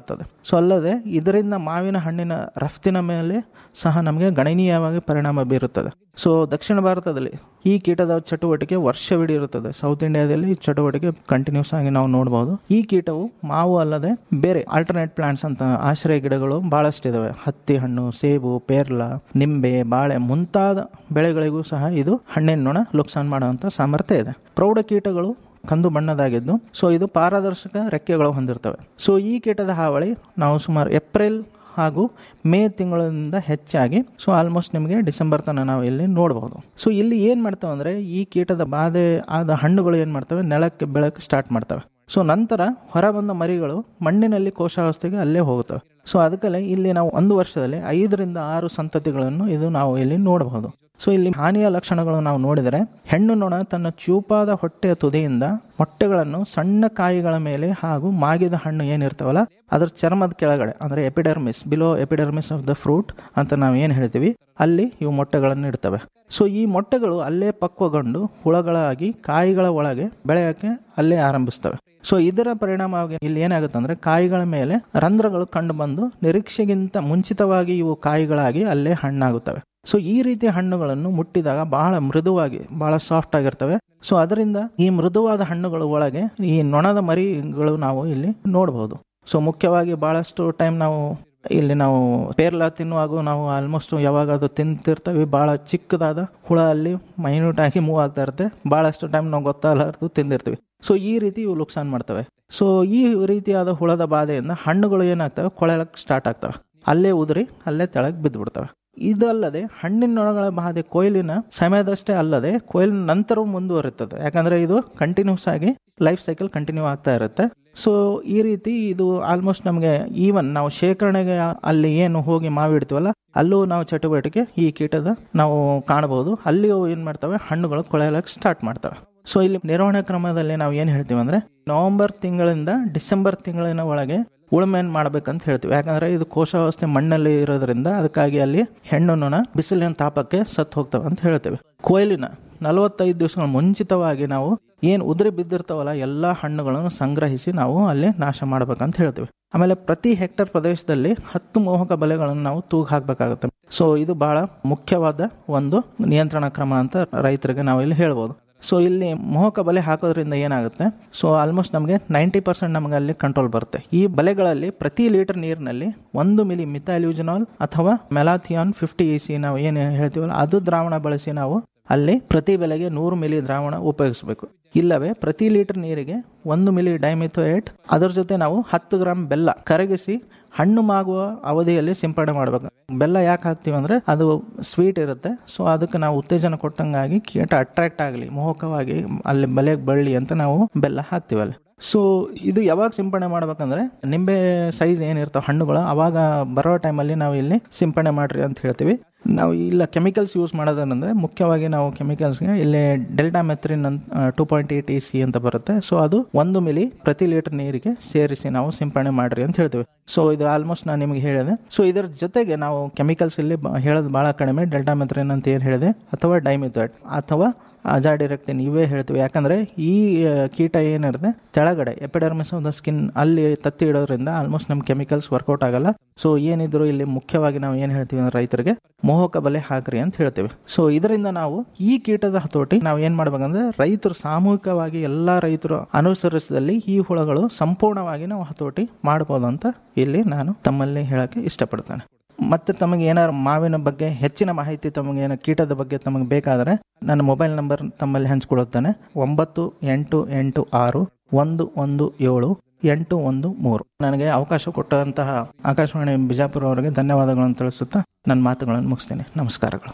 ಸೊ ಅಲ್ಲದೆ ಇದರಿಂದ ಮಾವಿನ ಹಣ್ಣಿನ ರಫ್ತಿನ ಮೇಲೆ ಸಹ ನಮಗೆ ಗಣನೀಯವಾಗಿ ಪರಿಣಾಮ ಬೀರುತ್ತದೆ ಸೊ ದಕ್ಷಿಣ ಭಾರತದಲ್ಲಿ ಈ ಕೀಟದ ಚಟುವಟಿಕೆ ವರ್ಷವಿಡೀ ಇರುತ್ತದೆ ಸೌತ್ ಇಂಡಿಯಾದಲ್ಲಿ ಈ ಚಟುವಟಿಕೆ ಕಂಟಿನ್ಯೂಸ್ ಆಗಿ ನಾವು ನೋಡಬಹುದು ಈ ಕೀಟವು ಮಾವು ಅಲ್ಲದೆ ಬೇರೆ ಆಲ್ಟರ್ನೇಟ್ ಪ್ಲಾಂಟ್ಸ್ ಅಂತ ಆಶ್ರಯ ಗಿಡಗಳು ಬಹಳಷ್ಟಿದಾವೆ ಹತ್ತಿ ಹಣ್ಣು ಸೇಬು ಪೇರ್ಲ ನಿಂಬೆ ಬಾಳೆ ಮುಂತಾದ ಬೆಳೆಗಳಿಗೂ ಸಹ ಇದು ಹಣ್ಣಿನ ನೊಣ ಲುಕ್ಸಾನ್ ಮಾಡುವಂತ ಸಾಮರ್ಥ್ಯ ಇದೆ ಪ್ರೌಢ ಕೀಟಗಳು ಕಂದು ಬಣ್ಣದಾಗಿದ್ದು ಸೊ ಇದು ಪಾರದರ್ಶಕ ರೆಕ್ಕೆಗಳು ಹೊಂದಿರ್ತವೆ ಸೊ ಈ ಕೀಟದ ಹಾವಳಿ ನಾವು ಸುಮಾರು ಏಪ್ರಿಲ್ ಹಾಗೂ ಮೇ ತಿಂಗಳಿಂದ ಹೆಚ್ಚಾಗಿ ಸೊ ಆಲ್ಮೋಸ್ಟ್ ನಿಮಗೆ ಡಿಸೆಂಬರ್ ತನಕ ನಾವು ಇಲ್ಲಿ ನೋಡಬಹುದು ಸೊ ಇಲ್ಲಿ ಏನು ಮಾಡ್ತಾವೆ ಅಂದರೆ ಈ ಕೀಟದ ಬಾಧೆ ಆದ ಹಣ್ಣುಗಳು ಏನು ಮಾಡ್ತವೆ ನೆಲಕ್ಕೆ ಬೆಳಕ್ಕೆ ಸ್ಟಾರ್ಟ್ ಮಾಡ್ತವೆ ಸೊ ನಂತರ ಹೊರಬಂದ ಮರಿಗಳು ಮಣ್ಣಿನಲ್ಲಿ ಕೋಶಾವಸ್ಥೆಗೆ ಅಲ್ಲೇ ಹೋಗುತ್ತವೆ ಸೊ ಅದಕ್ಕಲ್ಲೇ ಇಲ್ಲಿ ನಾವು ಒಂದು ವರ್ಷದಲ್ಲಿ ಐದರಿಂದ ಆರು ಸಂತತಿಗಳನ್ನು ಇದು ನಾವು ಇಲ್ಲಿ ನೋಡಬಹುದು ಸೊ ಇಲ್ಲಿ ಹಾನಿಯ ಲಕ್ಷಣಗಳು ನಾವು ನೋಡಿದರೆ ಹೆಣ್ಣು ನೊಣ ತನ್ನ ಚೂಪಾದ ಹೊಟ್ಟೆಯ ತುದಿಯಿಂದ ಮೊಟ್ಟೆಗಳನ್ನು ಸಣ್ಣ ಕಾಯಿಗಳ ಮೇಲೆ ಹಾಗೂ ಮಾಗಿದ ಹಣ್ಣು ಏನಿರ್ತಾವಲ್ಲ ಅದ್ರ ಚರ್ಮದ ಕೆಳಗಡೆ ಅಂದ್ರೆ epidermis below epidermis of the fruit ಅಂತ ನಾವು ಏನು ಹೇಳ್ತೀವಿ ಅಲ್ಲಿ ಇವು ಮೊಟ್ಟೆಗಳನ್ನು ಇಡ್ತವೆ ಸೊ ಈ ಮೊಟ್ಟೆಗಳು ಅಲ್ಲೇ ಪಕ್ವಗೊಂಡು ಹುಳಗಳಾಗಿ ಕಾಯಿಗಳ ಒಳಗೆ ಬೆಳೆಯೋಕೆ ಅಲ್ಲೇ ಆರಂಭಿಸ್ತವೆ ಸೊ ಇದರ ಪರಿಣಾಮವಾಗಿ ಇಲ್ಲಿ ಏನಾಗುತ್ತೆ ಅಂದ್ರೆ ಕಾಯಿಗಳ ಮೇಲೆ ರಂಧ್ರಗಳು ಕಂಡು ಬಂದು ನಿರೀಕ್ಷೆಗಿಂತ ಮುಂಚಿತವಾಗಿ ಇವು ಕಾಯಿಗಳಾಗಿ ಅಲ್ಲೇ ಹಣ್ಣಾಗುತ್ತವೆ ಸೊ ಈ ರೀತಿಯ ಹಣ್ಣುಗಳನ್ನು ಮುಟ್ಟಿದಾಗ ಬಹಳ ಮೃದುವಾಗಿ ಬಹಳ ಸಾಫ್ಟ್ ಆಗಿರ್ತವೆ ಸೊ ಅದರಿಂದ ಈ ಮೃದುವಾದ ಹಣ್ಣುಗಳ ಒಳಗೆ ಈ ನೊಣದ ಮರಿಗಳು ನಾವು ಇಲ್ಲಿ ನೋಡಬಹುದು ಸೊ ಮುಖ್ಯವಾಗಿ ಬಹಳಷ್ಟು ಟೈಮ್ ನಾವು ಇಲ್ಲಿ ನಾವು ಪೇರ್ಲ ತಿನ್ನುವಾಗ ನಾವು ಆಲ್ಮೋಸ್ಟ್ ಯಾವಾಗ ಅದು ತಿಂತಿರ್ತೀವಿ ಬಹಳ ಚಿಕ್ಕದಾದ ಹುಳ ಅಲ್ಲಿ ಮೈನ್ಯೂಟ್ ಆಗಿ ಮೂವ್ ಆಗ್ತಾ ಇರುತ್ತೆ ಬಹಳಷ್ಟು ಟೈಮ್ ನಾವು ಗೊತ್ತಾಗಲಾರ್ದು ತಿಂದಿರ್ತೀವಿ ಸೊ ಈ ರೀತಿ ಇವು ಲುಕ್ಸಾನ್ ಮಾಡ್ತವೆ ಸೊ ಈ ರೀತಿಯಾದ ಹುಳದ ಬಾಧೆಯಿಂದ ಹಣ್ಣುಗಳು ಏನಾಗ್ತವೆ ಕೊಳೆಲಕ್ಕೆ ಸ್ಟಾರ್ಟ್ ಆಗ್ತವೆ ಅಲ್ಲೇ ಉದುರಿ ಅಲ್ಲೇ ತೆಳಗೆ ಬಿದ್ದು ಬಿಡ್ತವೆ ಇದಲ್ಲದೆ ಹಣ್ಣಿನ ನೊಣಗಳ ಬಾಧೆ ಕೊಯ್ಲಿನ ಸಮಯದಷ್ಟೇ ಅಲ್ಲದೆ ಕೊಯ್ಲಿನ ನಂತರವೂ ಮುಂದುವರಿತದೆ ಯಾಕಂದ್ರೆ ಇದು ಕಂಟಿನ್ಯೂಸ್ ಆಗಿ ಲೈಫ್ ಸೈಕಲ್ ಕಂಟಿನ್ಯೂ ಆಗ್ತಾ ಇರುತ್ತೆ ಸೊ ಈ ರೀತಿ ಇದು ಆಲ್ಮೋಸ್ಟ್ ನಮಗೆ ಈವನ್ ನಾವು ಶೇಖರಣೆಗೆ ಅಲ್ಲಿ ಏನು ಹೋಗಿ ಮಾವಿಡ್ತೀವಲ್ಲ ಅಲ್ಲೂ ನಾವು ಚಟುವಟಿಕೆ ಈ ಕೀಟದ ನಾವು ಕಾಣಬಹುದು ಅಲ್ಲಿಯೂ ಏನ್ ಮಾಡ್ತವೆ ಹಣ್ಣುಗಳು ಕೊಳೆಯಲಕ್ಕೆ ಸ್ಟಾರ್ಟ್ ಮಾಡ್ತವೆ ಸೊ ಇಲ್ಲಿ ನಿರ್ವಹಣೆ ಕ್ರಮದಲ್ಲಿ ನಾವು ಏನು ಹೇಳ್ತೀವಿ ಅಂದ್ರೆ ನವೆಂಬರ್ ತಿಂಗಳಿಂದ ಡಿಸೆಂಬರ್ ತಿಂಗಳಿನ ಒಳಗೆ ಉಳುಮೆಯನ್ನು ಮಾಡ್ಬೇಕಂತ ಹೇಳ್ತೀವಿ ಯಾಕಂದ್ರೆ ಇದು ಕೋಶಾವಸ್ಥೆ ಮಣ್ಣಲ್ಲಿ ಇರೋದ್ರಿಂದ ಅದಕ್ಕಾಗಿ ಅಲ್ಲಿ ಹೆಣ್ಣು ನೊಣ ಬಿಸಿಲಿನ ತಾಪಕ್ಕೆ ಸತ್ತು ಹೋಗ್ತವೆ ಅಂತ ಹೇಳ್ತೇವೆ ಕೊಯ್ಲಿನ ನಲವತ್ತೈದು ದಿವಸಗಳ ಮುಂಚಿತವಾಗಿ ನಾವು ಏನು ಉದುರಿ ಬಿದ್ದಿರ್ತಾವಲ್ಲ ಎಲ್ಲಾ ಹಣ್ಣುಗಳನ್ನು ಸಂಗ್ರಹಿಸಿ ನಾವು ಅಲ್ಲಿ ನಾಶ ಮಾಡ್ಬೇಕಂತ ಹೇಳ್ತೀವಿ ಆಮೇಲೆ ಪ್ರತಿ ಹೆಕ್ಟರ್ ಪ್ರದೇಶದಲ್ಲಿ ಹತ್ತು ಮೋಹಕ ಬಲೆಗಳನ್ನು ನಾವು ತೂಗು ಹಾಕಬೇಕಾಗುತ್ತೆ ಸೊ ಇದು ಬಹಳ ಮುಖ್ಯವಾದ ಒಂದು ನಿಯಂತ್ರಣ ಕ್ರಮ ಅಂತ ರೈತರಿಗೆ ನಾವು ಇಲ್ಲಿ ಹೇಳ್ಬೋದು ಸೊ ಇಲ್ಲಿ ಮೋಹಕ ಬಲೆ ಹಾಕೋದ್ರಿಂದ ಏನಾಗುತ್ತೆ ಸೊ ಆಲ್ಮೋಸ್ಟ್ ನಮಗೆ ನೈಂಟಿ ಪರ್ಸೆಂಟ್ ನಮಗೆ ಅಲ್ಲಿ ಕಂಟ್ರೋಲ್ ಬರುತ್ತೆ ಈ ಬಲೆಗಳಲ್ಲಿ ಪ್ರತಿ ಲೀಟರ್ ನೀರಿನಲ್ಲಿ ಒಂದು ಮಿಲಿ ಮಿಥೈಲ್ಯೂಜನಾಲ್ ಅಥವಾ ಮೆಲಾಥಿಯಾನ್ ಫಿಫ್ಟಿ ಇ ಸಿ ನಾವು ಏನು ಹೇಳ್ತೀವಲ್ಲ ಅದು ದ್ರಾವಣ ಬಳಸಿ ನಾವು ಅಲ್ಲಿ ಪ್ರತಿ ಬೆಲೆಗೆ ನೂರು ಮಿಲಿ ದ್ರಾವಣ ಉಪಯೋಗಿಸಬೇಕು ಇಲ್ಲವೇ ಪ್ರತಿ ಲೀಟರ್ ನೀರಿಗೆ ಒಂದು ಮಿಲಿ ಡೈಮಿಥೋಯೇಟ್ ಅದರ ಜೊತೆ ನಾವು ಹತ್ತು ಗ್ರಾಂ ಬೆಲ್ಲ ಕರಗಿಸಿ ಹಣ್ಣು ಮಾಗುವ ಅವಧಿಯಲ್ಲಿ ಸಿಂಪಡಣೆ ಮಾಡಬೇಕು ಬೆಲ್ಲ ಯಾಕೆ ಹಾಕ್ತೀವಿ ಅಂದ್ರೆ ಅದು ಸ್ವೀಟ್ ಇರುತ್ತೆ ಸೊ ಅದಕ್ಕೆ ನಾವು ಉತ್ತೇಜನ ಕೊಟ್ಟಂಗಾಗಿ ಕೀಟ ಅಟ್ರಾಕ್ಟ್ ಆಗಲಿ ಮೋಹಕವಾಗಿ ಅಲ್ಲಿ ಬಲೆಗೆ ಬಳ್ಳಿ ಅಂತ ನಾವು ಬೆಲ್ಲ ಹಾಕ್ತೀವಿ ಅಲ್ಲಿ ಸೊ ಇದು ಯಾವಾಗ ಸಿಂಪಡಣೆ ಮಾಡ್ಬೇಕಂದ್ರೆ ನಿಂಬೆ ಸೈಜ್ ಏನಿರ್ತಾವ ಹಣ್ಣುಗಳು ಅವಾಗ ಬರೋ ಟೈಮಲ್ಲಿ ನಾವು ಇಲ್ಲಿ ಸಿಂಪಡಣೆ ಮಾಡ್ರಿ ಅಂತ ಹೇಳ್ತೀವಿ ನಾವು ಇಲ್ಲ ಕೆಮಿಕಲ್ಸ್ ಯೂಸ್ ಮಾಡೋದೇನೆಂದ್ರೆ ಮುಖ್ಯವಾಗಿ ನಾವು ಕೆಮಿಕಲ್ಸ್ಗೆ ಇಲ್ಲಿ ಡೆಲ್ಟಾ ಮೆಥ್ರಿನ್ ಅಂತ two point eight E C ಅಂತ ಬರುತ್ತೆ ಸೊ ಅದು ಒಂದು ಮಿಲಿ ಪ್ರತಿ ಲೀಟರ್ ನೀರಿಗೆ ಸೇರಿಸಿ ನಾವು ಸಿಂಪಡಣೆ ಮಾಡ್ರಿ ಅಂತ ಹೇಳ್ತೀವಿ ಸೊ ಇದು ಆಲ್ಮೋಸ್ಟ್ ನಾನು ನಿಮಗೆ ಹೇಳಿದೆ ಸೊ ಇದರ ಜೊತೆಗೆ ನಾವು ಕೆಮಿಕಲ್ಸ್ ಇಲ್ಲಿ ಬ- ಹೇಳೋದು ಬಹಳ ಕಡಿಮೆ ಡೆಲ್ಟಾ ಮೆಥ್ರಿನ್ ಅಂತ ಏನು ಹೇಳಿದೆ ಅಥವಾ ಡೈಮಿಥಾಯ್ಡ್ ಅಥವಾ ಅಜಾಡಿರೆಕ್ಟಿನ್ ಇವೇ ಹೇಳ್ತೀವಿ ಯಾಕಂದ್ರೆ ಈ ಆ, ಕೀಟ ಏನಿರುತ್ತೆ ಕೆಳಗಡೆ ಎಪಿಡರ್ಮಿಸ್ ಆಫ್ ದ ಸ್ಕಿನ್ ಅಲ್ಲಿ ತತ್ತಿ ಇಡೋದ್ರಿಂದ ಆಲ್ಮೋಸ್ಟ್ ನಮ್ ಕೆಮಿಕಲ್ಸ್ ವರ್ಕೌಟ್ ಆಗಲ್ಲ ಸೊ ಏನಿದ್ರು ಇಲ್ಲಿ ಮುಖ್ಯವಾಗಿ ನಾವು ಏನ್ ಹೇಳ್ತೀವಿ ಅಂದ್ರೆ ರೈತರಿಗೆ ಮೋಹಕ ಬಲೆ ಹಾಕ್ರಿ ಅಂತ ಹೇಳ್ತೇವೆ ಸೊ ಇದರಿಂದ ನಾವು ಈ ಕೀಟದ ಹತೋಟಿ ನಾವು ಏನ್ ಮಾಡ್ಬೇಕಂದ್ರೆ ರೈತರು ಸಾಮೂಹಿಕವಾಗಿ ಎಲ್ಲಾ ರೈತರು ಅನುಸರಿಸಿದಲ್ಲಿ ಈ ಹುಳಗಳು ಸಂಪೂರ್ಣವಾಗಿ ನಾವು ಹತೋಟಿ ಮಾಡಬಹುದು ಅಂತ ಇಲ್ಲಿ ನಾನು ತಮ್ಮಲ್ಲಿ ಹೇಳಕ್ಕೆ ಇಷ್ಟಪಡ್ತೇನೆ ಮತ್ತೆ ತಮಗೆ ಏನಾದ್ರು ಮಾವಿನ ಬಗ್ಗೆ ಹೆಚ್ಚಿನ ಮಾಹಿತಿ ತಮಗೆ ಏನೋ ಕೀಟದ ಬಗ್ಗೆ ತಮಗೆ ಬೇಕಾದರೆ ನನ್ನ ಮೊಬೈಲ್ ನಂಬರ್ ತಮ್ಮಲ್ಲಿ ಹಂಚ್ಕೊಳ್ಳುತ್ತೇನೆ ಒಂಬತ್ತು ಎಂಟು ಎಂಟು ಆರು ಒಂದು ಒಂದು ಏಳು ಎಂಟು ಒಂದು ಮೂರು ನನಗೆ ಅವಕಾಶ ಕೊಟ್ಟಂತಹ ಆಕಾಶವಾಣಿ ಬಿಜಾಪುರ ಅವರಿಗೆ ಧನ್ಯವಾದಗಳನ್ನು ತಿಳಿಸುತ್ತಾ ನನ್ನ ಮಾತುಗಳನ್ನು ಮುಗಿಸ್ತೇನೆ ನಮಸ್ಕಾರಗಳು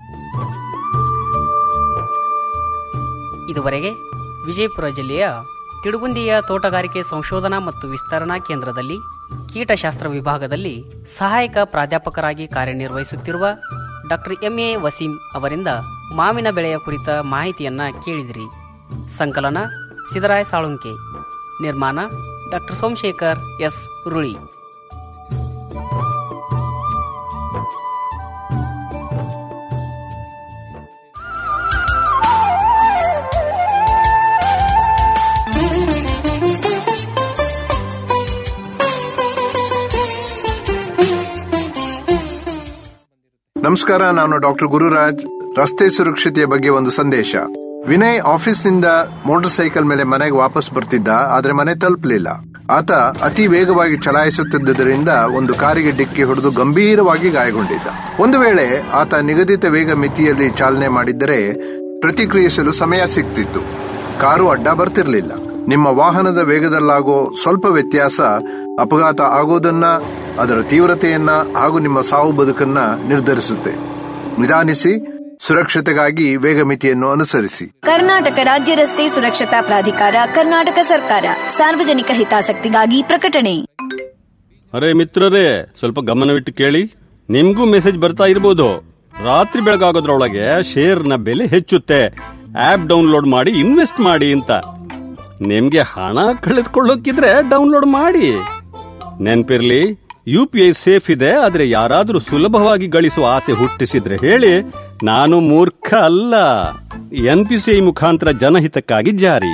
ಇದುವರೆಗೆ ವಿಜಯಪುರ ಜಿಲ್ಲೆಯ ತಿಡುಗುಂದಿಯ ತೋಟಗಾರಿಕೆ ಸಂಶೋಧನಾ ಮತ್ತು ವಿಸ್ತರಣಾ ಕೇಂದ್ರದಲ್ಲಿ ಕೀಟಶಾಸ್ತ್ರ ವಿಭಾಗದಲ್ಲಿ ಸಹಾಯಕ ಪ್ರಾಧ್ಯಾಪಕರಾಗಿ ಕಾರ್ಯನಿರ್ವಹಿಸುತ್ತಿರುವ ಡಾಕ್ಟರ್ ಎಂ ಎ ವಸೀಂ ಅವರಿಂದ ಮಾವಿನ ಬೆಳೆಯ ಕುರಿತ ಮಾಹಿತಿಯನ್ನ ಕೇಳಿದಿರಿ ಸಂಕಲನ ಸಿದ್ದರಾಯ ಸಾಳುಂಕೆ ನಿರ್ಮಾಣ ಡಾಕ್ಟರ್ ಸೋಮಶೇಖರ್ ಎಸ್ ರುಳಿ ನಮಸ್ಕಾರ ನಾನು ಡಾಕ್ಟರ್ ಗುರುರಾಜ್ ರಸ್ತೆ ಸುರಕ್ಷತೆಯ ಬಗ್ಗೆ ಒಂದು ಸಂದೇಶ ವಿನಯ್ ಆಫೀಸ್ನಿಂದ ಮೋಟಾರ್ ಸೈಕಲ್ ಮೇಲೆ ಮನೆಗೆ ವಾಪಸ್ ಬರ್ತಿದ್ದ ಆದ್ರೆ ಮನೆ ತಲುಪಲಿಲ್ಲ ಆತ ಅತಿ ವೇಗವಾಗಿ ಚಲಾಯಿಸುತ್ತಿದ್ದರಿಂದ ಒಂದು ಕಾರಿಗೆ ಡಿಕ್ಕಿ ಹೊಡೆದು ಗಂಭೀರವಾಗಿ ಗಾಯಗೊಂಡಿದ್ದ ಒಂದು ವೇಳೆ ಆತ ನಿಗದಿತ ವೇಗ ಮಿತಿಯಲ್ಲಿ ಚಾಲನೆ ಮಾಡಿದ್ದರೆ ಪ್ರತಿಕ್ರಿಯಿಸಲು ಸಮಯ ಸಿಗ್ತಿತ್ತು ಕಾರು ಅಡ್ಡ ಬರ್ತಿರ್ಲಿಲ್ಲ ನಿಮ್ಮ ವಾಹನದ ವೇಗದಲ್ಲಾಗೋ ಸ್ವಲ್ಪ ವ್ಯತ್ಯಾಸ ಅಪಘಾತ ಆಗೋದನ್ನ ಅದರ ತೀವ್ರತೆಯನ್ನ ಹಾಗೂ ನಿಮ್ಮ ಸಾವು ಬದುಕನ್ನ ನಿರ್ಧರಿಸುತ್ತೆ ನಿಧಾನಿಸಿ ಸುರಕ್ಷತೆಗಾಗಿ ವೇಗ ಮಿತಿಯನ್ನು ಅನುಸರಿಸಿ ಕರ್ನಾಟಕ ರಾಜ್ಯ ರಸ್ತೆ ಸುರಕ್ಷತಾ ಪ್ರಾಧಿಕಾರ ಕರ್ನಾಟಕ ಸರ್ಕಾರ ಸಾರ್ವಜನಿಕ ಹಿತಾಸಕ್ತಿಗಾಗಿ ಪ್ರಕಟಣೆ ಅರೆ ಮಿತ್ರರೇ ಸ್ವಲ್ಪ ಗಮನವಿಟ್ಟು ಕೇಳಿ ನಿಮ್ಗೂ ಮೆಸೇಜ್ ಬರ್ತಾ ಇರ್ಬೋದು ರಾತ್ರಿ ಬೆಳಗಾಗೋದ್ರೊಳಗೆ ಶೇರ್ನ ಬೆಲೆ ಹೆಚ್ಚುತ್ತೆ ಆಪ್ ಡೌನ್ಲೋಡ್ ಮಾಡಿ ಇನ್ವೆಸ್ಟ್ ಮಾಡಿ ಅಂತ ನಿಮ್ಗೆ ಹಣ ಕಳೆದುಕೊಳ್ಳೋಕಿದ್ರೆ ಡೌನ್ಲೋಡ್ ಮಾಡಿ ನೆನ್ಪಿರ್ಲಿ ಯು ಪಿ ಐ ಸೇಫ್ ಇದೆ ಆದ್ರೆ ಯಾರಾದ್ರೂ ಸುಲಭವಾಗಿ ಗಳಿಸುವ ಆಸೆ ಹುಟ್ಟಿಸಿದ್ರೆ ಹೇಳಿ ನಾನು ಮೂರ್ಖ ಅಲ್ಲ ಎನ್ ಪಿ ಸಿ ಐ ಮುಖಾಂತರ ಜನಹಿತಕ್ಕಾಗಿ ಜಾರಿ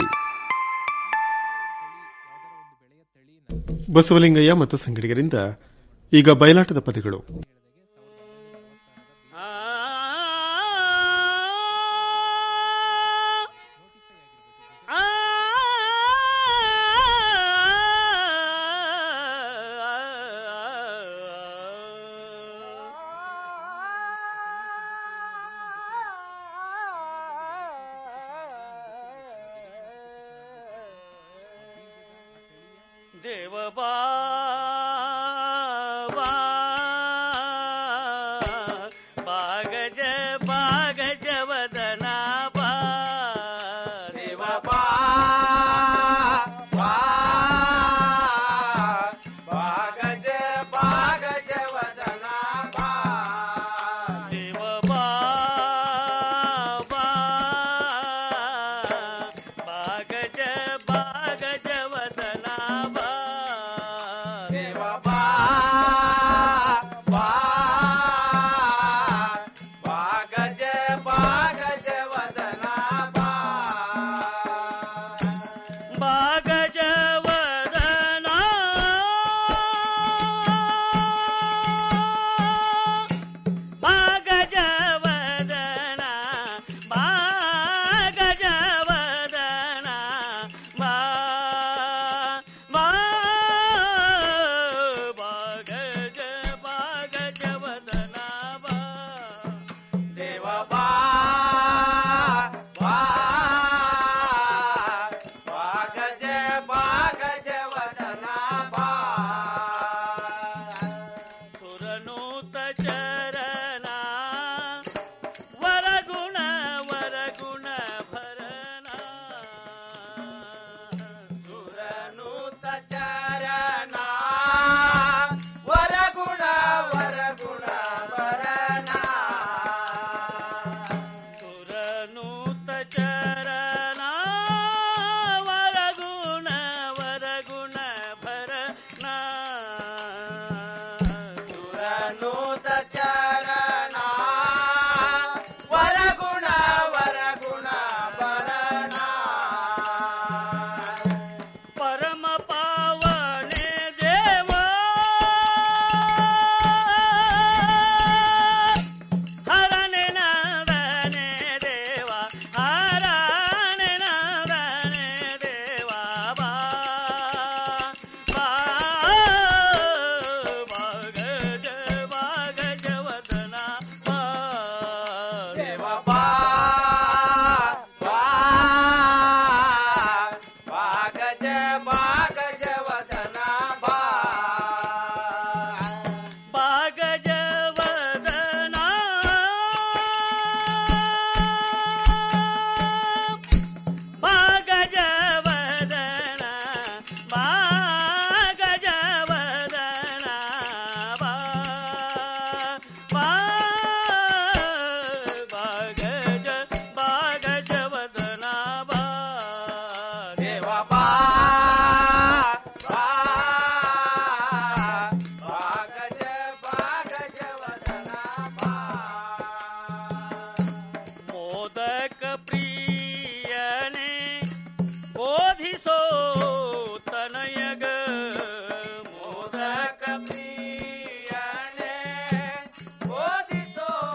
ಬಸವಲಿಂಗಯ್ಯ ಮತ್ತು ಸಂಗಡಿಗರಿಂದ ಈಗ ಬಯಲಾಟದ ಪದಗಳು ದೇವ ಬಾಗಜ ಬಾಗಜ ವದನ ಬಾ ದೇವ ಬಾಗಜ ಬಾಗಜ ವದನ ಬಾ ದೇವ ಬಾಗಜ ಬಾಗಜ ವದನ ಬಾ ದೇವ ಬಾಗಜ ಬಾಗಜ ವದನ ಬಾ ಬಾಗಜ ವದನ ಬಾಗಜ ವದನ ಬಾಗಜ ವದನ ಬಾ ಬಾ ಬಾಗಜ ಬಾಗಜ ವದನ ಬಾ ದೇವ ಬಾ ಬಾ ಬಾಗಜ ಬಾಗಜ ವದನ ಬಾ ಸುರನೂತ ಚರಣ ವರಗುಣ ವರಗುಣ ಭರಣ ಸುರನೂತ ಚರಣ ವರಗುಣ ವರಗುಣ ಭರಣ ಸುರನೂತ ಚರಣ ವರಗುಣ ವರಗುಣ ಭರಣ ಸುರನೂತ ಚರಣ ವರಗುಣ ವರಗುಣ ಭರಣ ಪರಮ ಪಾವನೆ ದೇವ ಹರನೆ ನದನೆ ದೇವ ಹರನೆ ನದನೆ ದೇವ ಬಾ ಬಾ ಬಾಗಜ ಬಾಗಜ ವದನ ಬಾ ದೇವ ಬಾ ಬಾ ಬಾಗಜ ಬಾಗಜ ವದನ ಬಾ ಬಾಗಜ ವದನ ಬಾಗಜ ವದನ ಬಾಗಜ ವದನ ಬಾ ಬಾ ಬಾಗಜ ಬಾಗಜ ವದನ ಬಾ ದೇವ ಬಾ ಬಾ ಬಾಗಜ ಬಾಗಜ ವದನ ಬಾ ಮೋದಕ ಪ್ರಿಯನೆ ಬೋಧಿಸೋ ತನಯಗ ಮೋದಕ ಪ್ರಿಯನೆ ಬೋಧಿಸೋ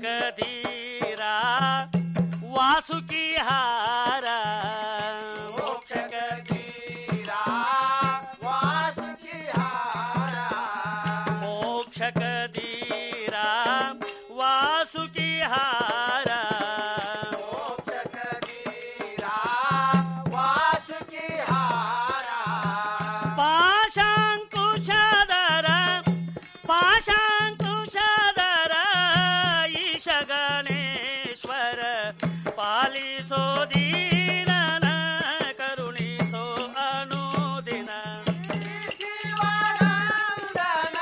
ಧೀರ ವಾಸುಕಿ ಹಾರ ಮೋಕ್ಷಕ ಧೀರ ವಾಸುಕಿ ಹಾರ ಮೋಕ್ಷಕ ಧೀರ ವಾಸುಕಿ ಹಾರ ಮೋಕ್ಷಕ ಧೀರ ವಾಸುಕಿ ಹಾರ ಪಾಶಾಂಕುಶದರ ಪಾಶಾಂಕುಶದರ ಈಶ ಗಣೇಶ್ವರ ಪಾಲಿಸೋ ದೀನನ ಕರುಣಿಸೋ ಅನುದಿನ ಶಿವಾನಂದನ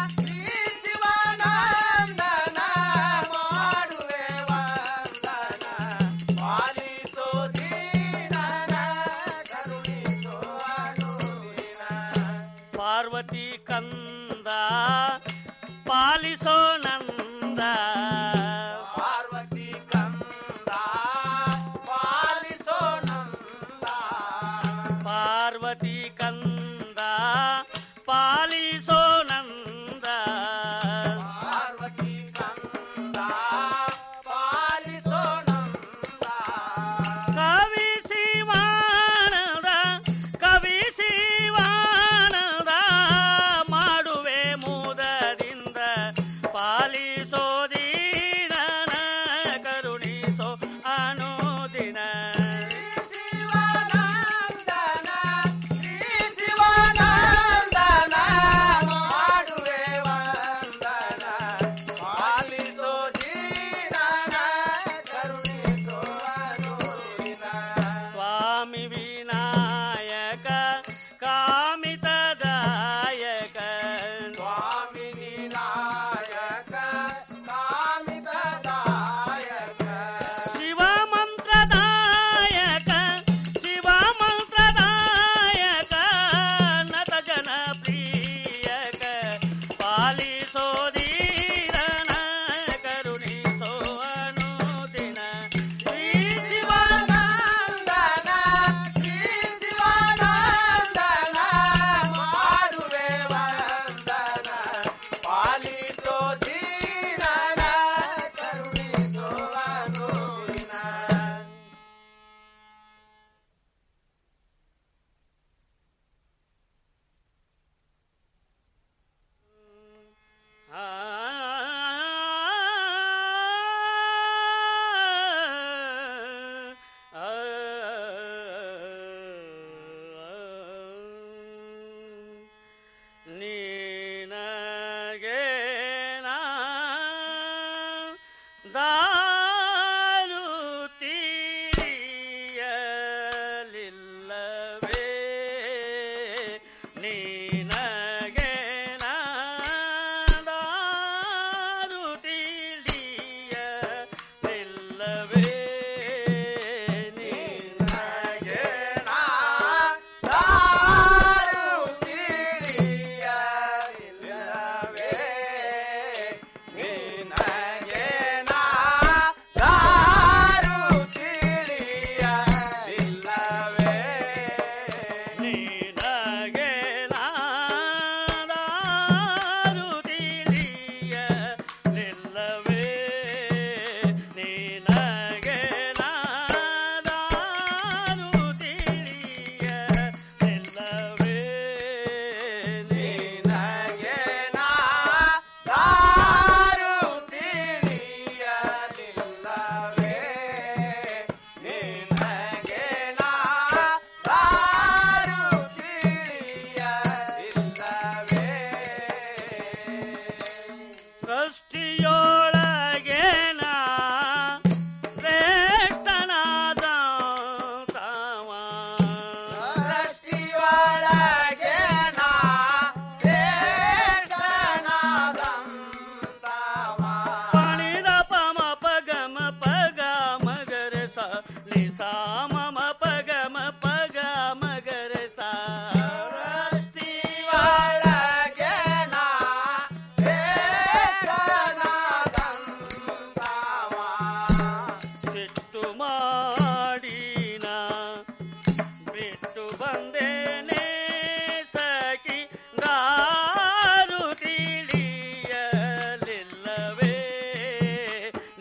ಶಿವಾನಂದನ ಮಾಡುವೆ ವಂದನ ಪಾಲಿಸೋ ದೀನನ ಕರುಣಿಸೋ ಅನುದಿನ ಪಾರ್ವತಿ ಕಂದ ಪಾಲಿಸೋ ನಂದ ಪಾರ್ವತಿ ಕಂದ ಪಾಲಿಸೋ ನಂದ ಪಾರ್ವತಿ ಕಂದ ಪಾಲಿಸೋ ನಂದ ಪಾರ್ವತಿ ಕಂದ ಪಾಲಿಸೋ ನಂದ ಕವಿ ಶಿವಾನಂದ ಕವಿ ಶಿವಾನಂದ ಮಾಡುವೆ ಮುದದಿಂದ ಪಾಲಿಸೋ ದೀನನ ಕರುಣಿಸೋ ಅನುದಿನ ಶಿವಾನಂದನ ಶಿವಾನಂದನ ಮಾಡುವೆ ವಂದನ ಪಾಲಿಸೋ ದೀನನ ಕರುಣಿಸೋ ಅನುದಿನ ಸ್ವಾಮಿ ವಿನಾಯಕ ಕಾಮಿತದಾಯಕ ಸ್ವಾಮಿ ವಿನಾಯಕ ಕಾಮಿತದಾಯಕ ಶಿವ ಮಂತ್ರದಾಯಕ ಶಿವ ಮಂತ್ರದಾಯಕ ನತ ಜನ ಪ್ರಿಯಕ ಪಾಲಿಸೋ ದೀರನ ಕರುಣಿಸೋ ಅನುದಿನ ಶ್ರೀ ಶಿವಾನಂದನ ಶ್ರೀ ಶಿವಾನಂದನ ಮಾಡುವೆ ವಂದನ ಪಾಲಿಸೋ ದೀನನ ಕರುಣಿಸೋ ಅನುದಿನ ನೀನಗೆ ನಾ ದಾರು ತೀರಿಯಲಿಲ್ಲವೇ ನೀನಗೆ ನಾ ದಾರು ತಿಳಿಯಲಿಲ್ಲವೇ ನೀನಗೆ ನಾ ದಾರು ತಿಳಿಯಲಿಲ್ಲವೇ ನಿನಗೆ ನಾ ದಾರು ತಿಳಿಯಲಿಲ್ಲವೇ ನಿನಗೆ ನಾ ದಾರು ತಿಳಿಯಲಿಲ್ಲವೇ ನಿನಗೆ ನಾ ದಾರು ತಿಳಿಯಲಿಲ್ಲವೇ ನಿನಗೆ ನಾ ದಾರು ತಿಳಿಯಲಿಲ್ಲವೇ ನಿನಗೆ ನಾ ದಾರು ತಿಳಿಯಲಿಲ್ಲವೇ ಸೃಷ್ಟಿಯೊಳಗೆ ನಾ ಶ್ರೇಷ್ಠನಾದ ತಾವ ಸೃಷ್ಟಿಯೊಳಗೆ ನಾ ಶ್ರೇಷ್ಠನಾದ ಪಣಿದ ಪಮ ಪಗಮ ಪಗ ಮಗರ ಸ ನಿ ಸಾ ಮಮ ಪಗಮ ಪಗ ಮಗರ ಸ ಸೃಷ್ಟಿಯೊಳಗೆ ನಾ ಸಿಟ್ಟು ಮಾಡಿನ ಬಿಟ್ಟು ಬಂದೇನೆ ಸಖಿ ದಾರು ತಿಳಿಯಲಿಲ್ಲವೇ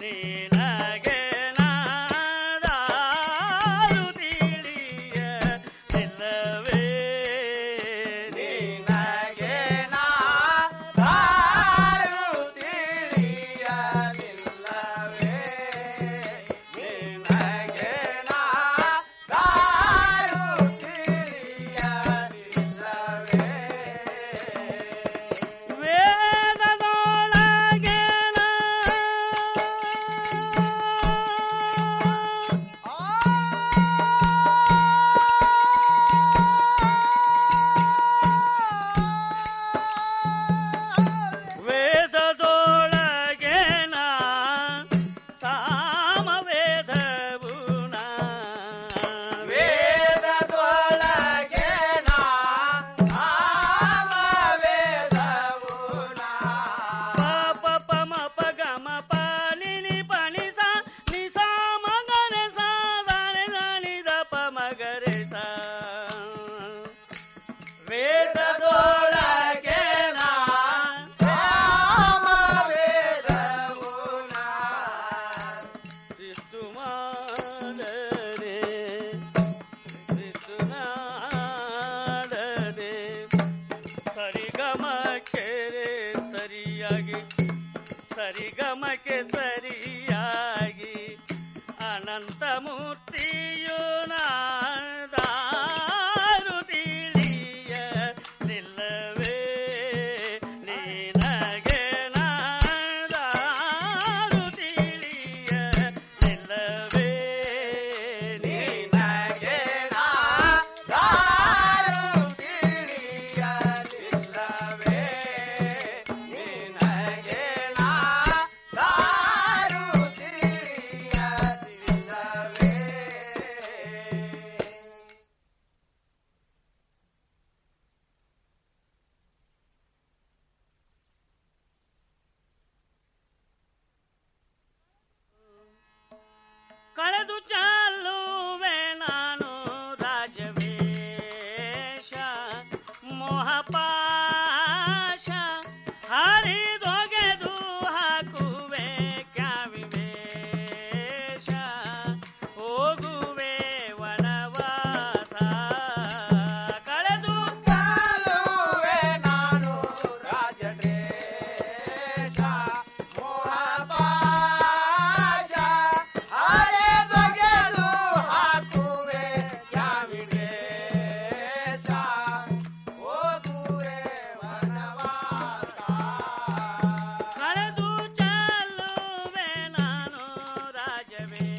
ಸರಿಗಮ